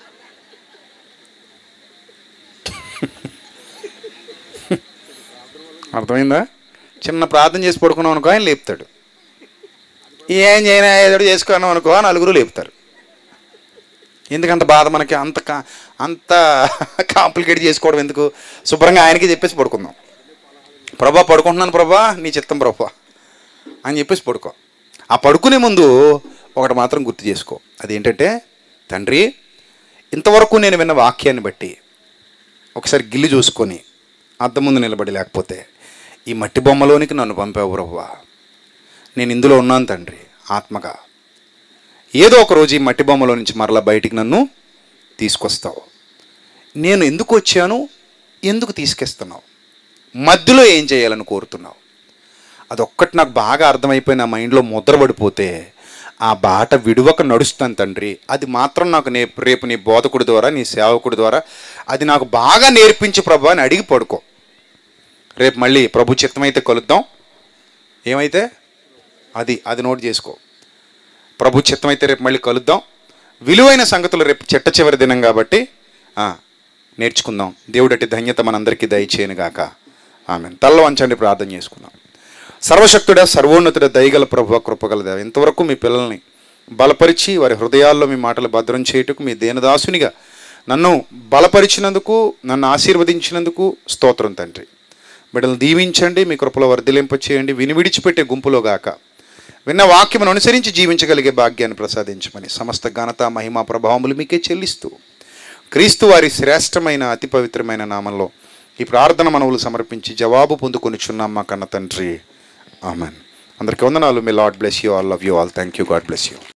Speaker 1: అర్థమైందా చిన్న ప్రార్థన చేసి పడుకున్నాం అనుకో ఆయన లేపుతాడు ఏం చేయనా ఏదో చేసుకున్నాం అనుకో నలుగురు లేపుతారు ఎందుకంత బాధ మనకి అంత కా- అంత కాంప్లికేట్ చేసుకోవడం ఎందుకు శుభ్రంగా ఆయనకి చెప్పేసి పడుకుందాం ప్రభా పడుకుంటున్నాను ప్రభా నీ చిత్తం ప్రభా అని చెప్పేసి పడుకో ఆ పడుకునే ముందు ఒకటి మాత్రం గుర్తు చేసుకో అదేంటంటే తండ్రి ఇంతవరకు నేను విన్న వాక్యాన్ని బట్టి ఒకసారి గిల్లి చూసుకొని అద్దం ముందు నిలబడి లేకపోతే ఈ మట్టి బొమ్మలోనికి నన్ను పంపావు ప్రభువా నేను ఇందులో ఉన్నాను తండ్రి ఆత్మగా ఏదో ఒక రోజు ఈ మట్టి బొమ్మలో నుంచి మరలా బయటికి నన్ను తీసుకొస్తావు నేను ఎందుకు వచ్చాను ఎందుకు తీసుకెస్తున్నావు మధ్యలో ఏం చేయాలని కోరుతున్నావు అదొక్కటి నాకు బాగా అర్థమైపోయి నా మైండ్లో ముద్ర పడిపోతే ఆ బాట విడువక నడుస్తాను తండ్రి అది మాత్రం నాకు నే రేపు నీ బోధకుడి ద్వారా నీ సేవకుడి ద్వారా అది నాకు బాగా నేర్పించి ప్రభు అని అడిగి పడుకో రేపు మళ్ళీ ప్రభు చిత్తమైతే కలుద్దాం ఏమైతే అది అది నోట్ చేసుకో ప్రభు చిత్తమైతే రేపు మళ్ళీ కలుద్దాం విలువైన సంగతులు రేపు చెట్ట చివరి దినం కాబట్టి ఆ, నేర్చుకుందాం దేవుడటి ధన్యత మనందరికీ దయచేయను గాక ఆమె తల్ల వంచండి ప్రార్థన చేసుకుందాం సర్వశక్తుడ సర్వోన్నతుడ దయగల ప్రభు కృపగల దేవ ఇంతవరకు మీ పిల్లల్ని బలపరిచి వారి హృదయాల్లో మీ మాటలు భద్రం చేయుటకు మీ దేనదాసునిగా నన్ను బలపరిచినందుకు నన్ను ఆశీర్వదించినందుకు స్తోత్రం తండ్రి బిడ్డలు దీవించండి మీ కృపలో వర్ధిలింప చేయండి విని విడిచిపెట్టే గుంపులో గాక విన్న వాక్యమును అనుసరించి జీవించగలిగే భాగ్యాన్ని ప్రసాదించమని సమస్త ఘనత మహిమ ప్రభావములు మీకే చెల్లిస్తూ క్రీస్తు వారి శ్రేష్టమైన అతి పవిత్రమైన నామంలో ఈ ప్రార్థన మనవులు సమర్పించి జవాబు పొందుకొనిచున్నాం మా కన్న తండ్రి ఆమెన్ అందరికీ వందనాలు మీ lord bless you all love you all thank you God bless you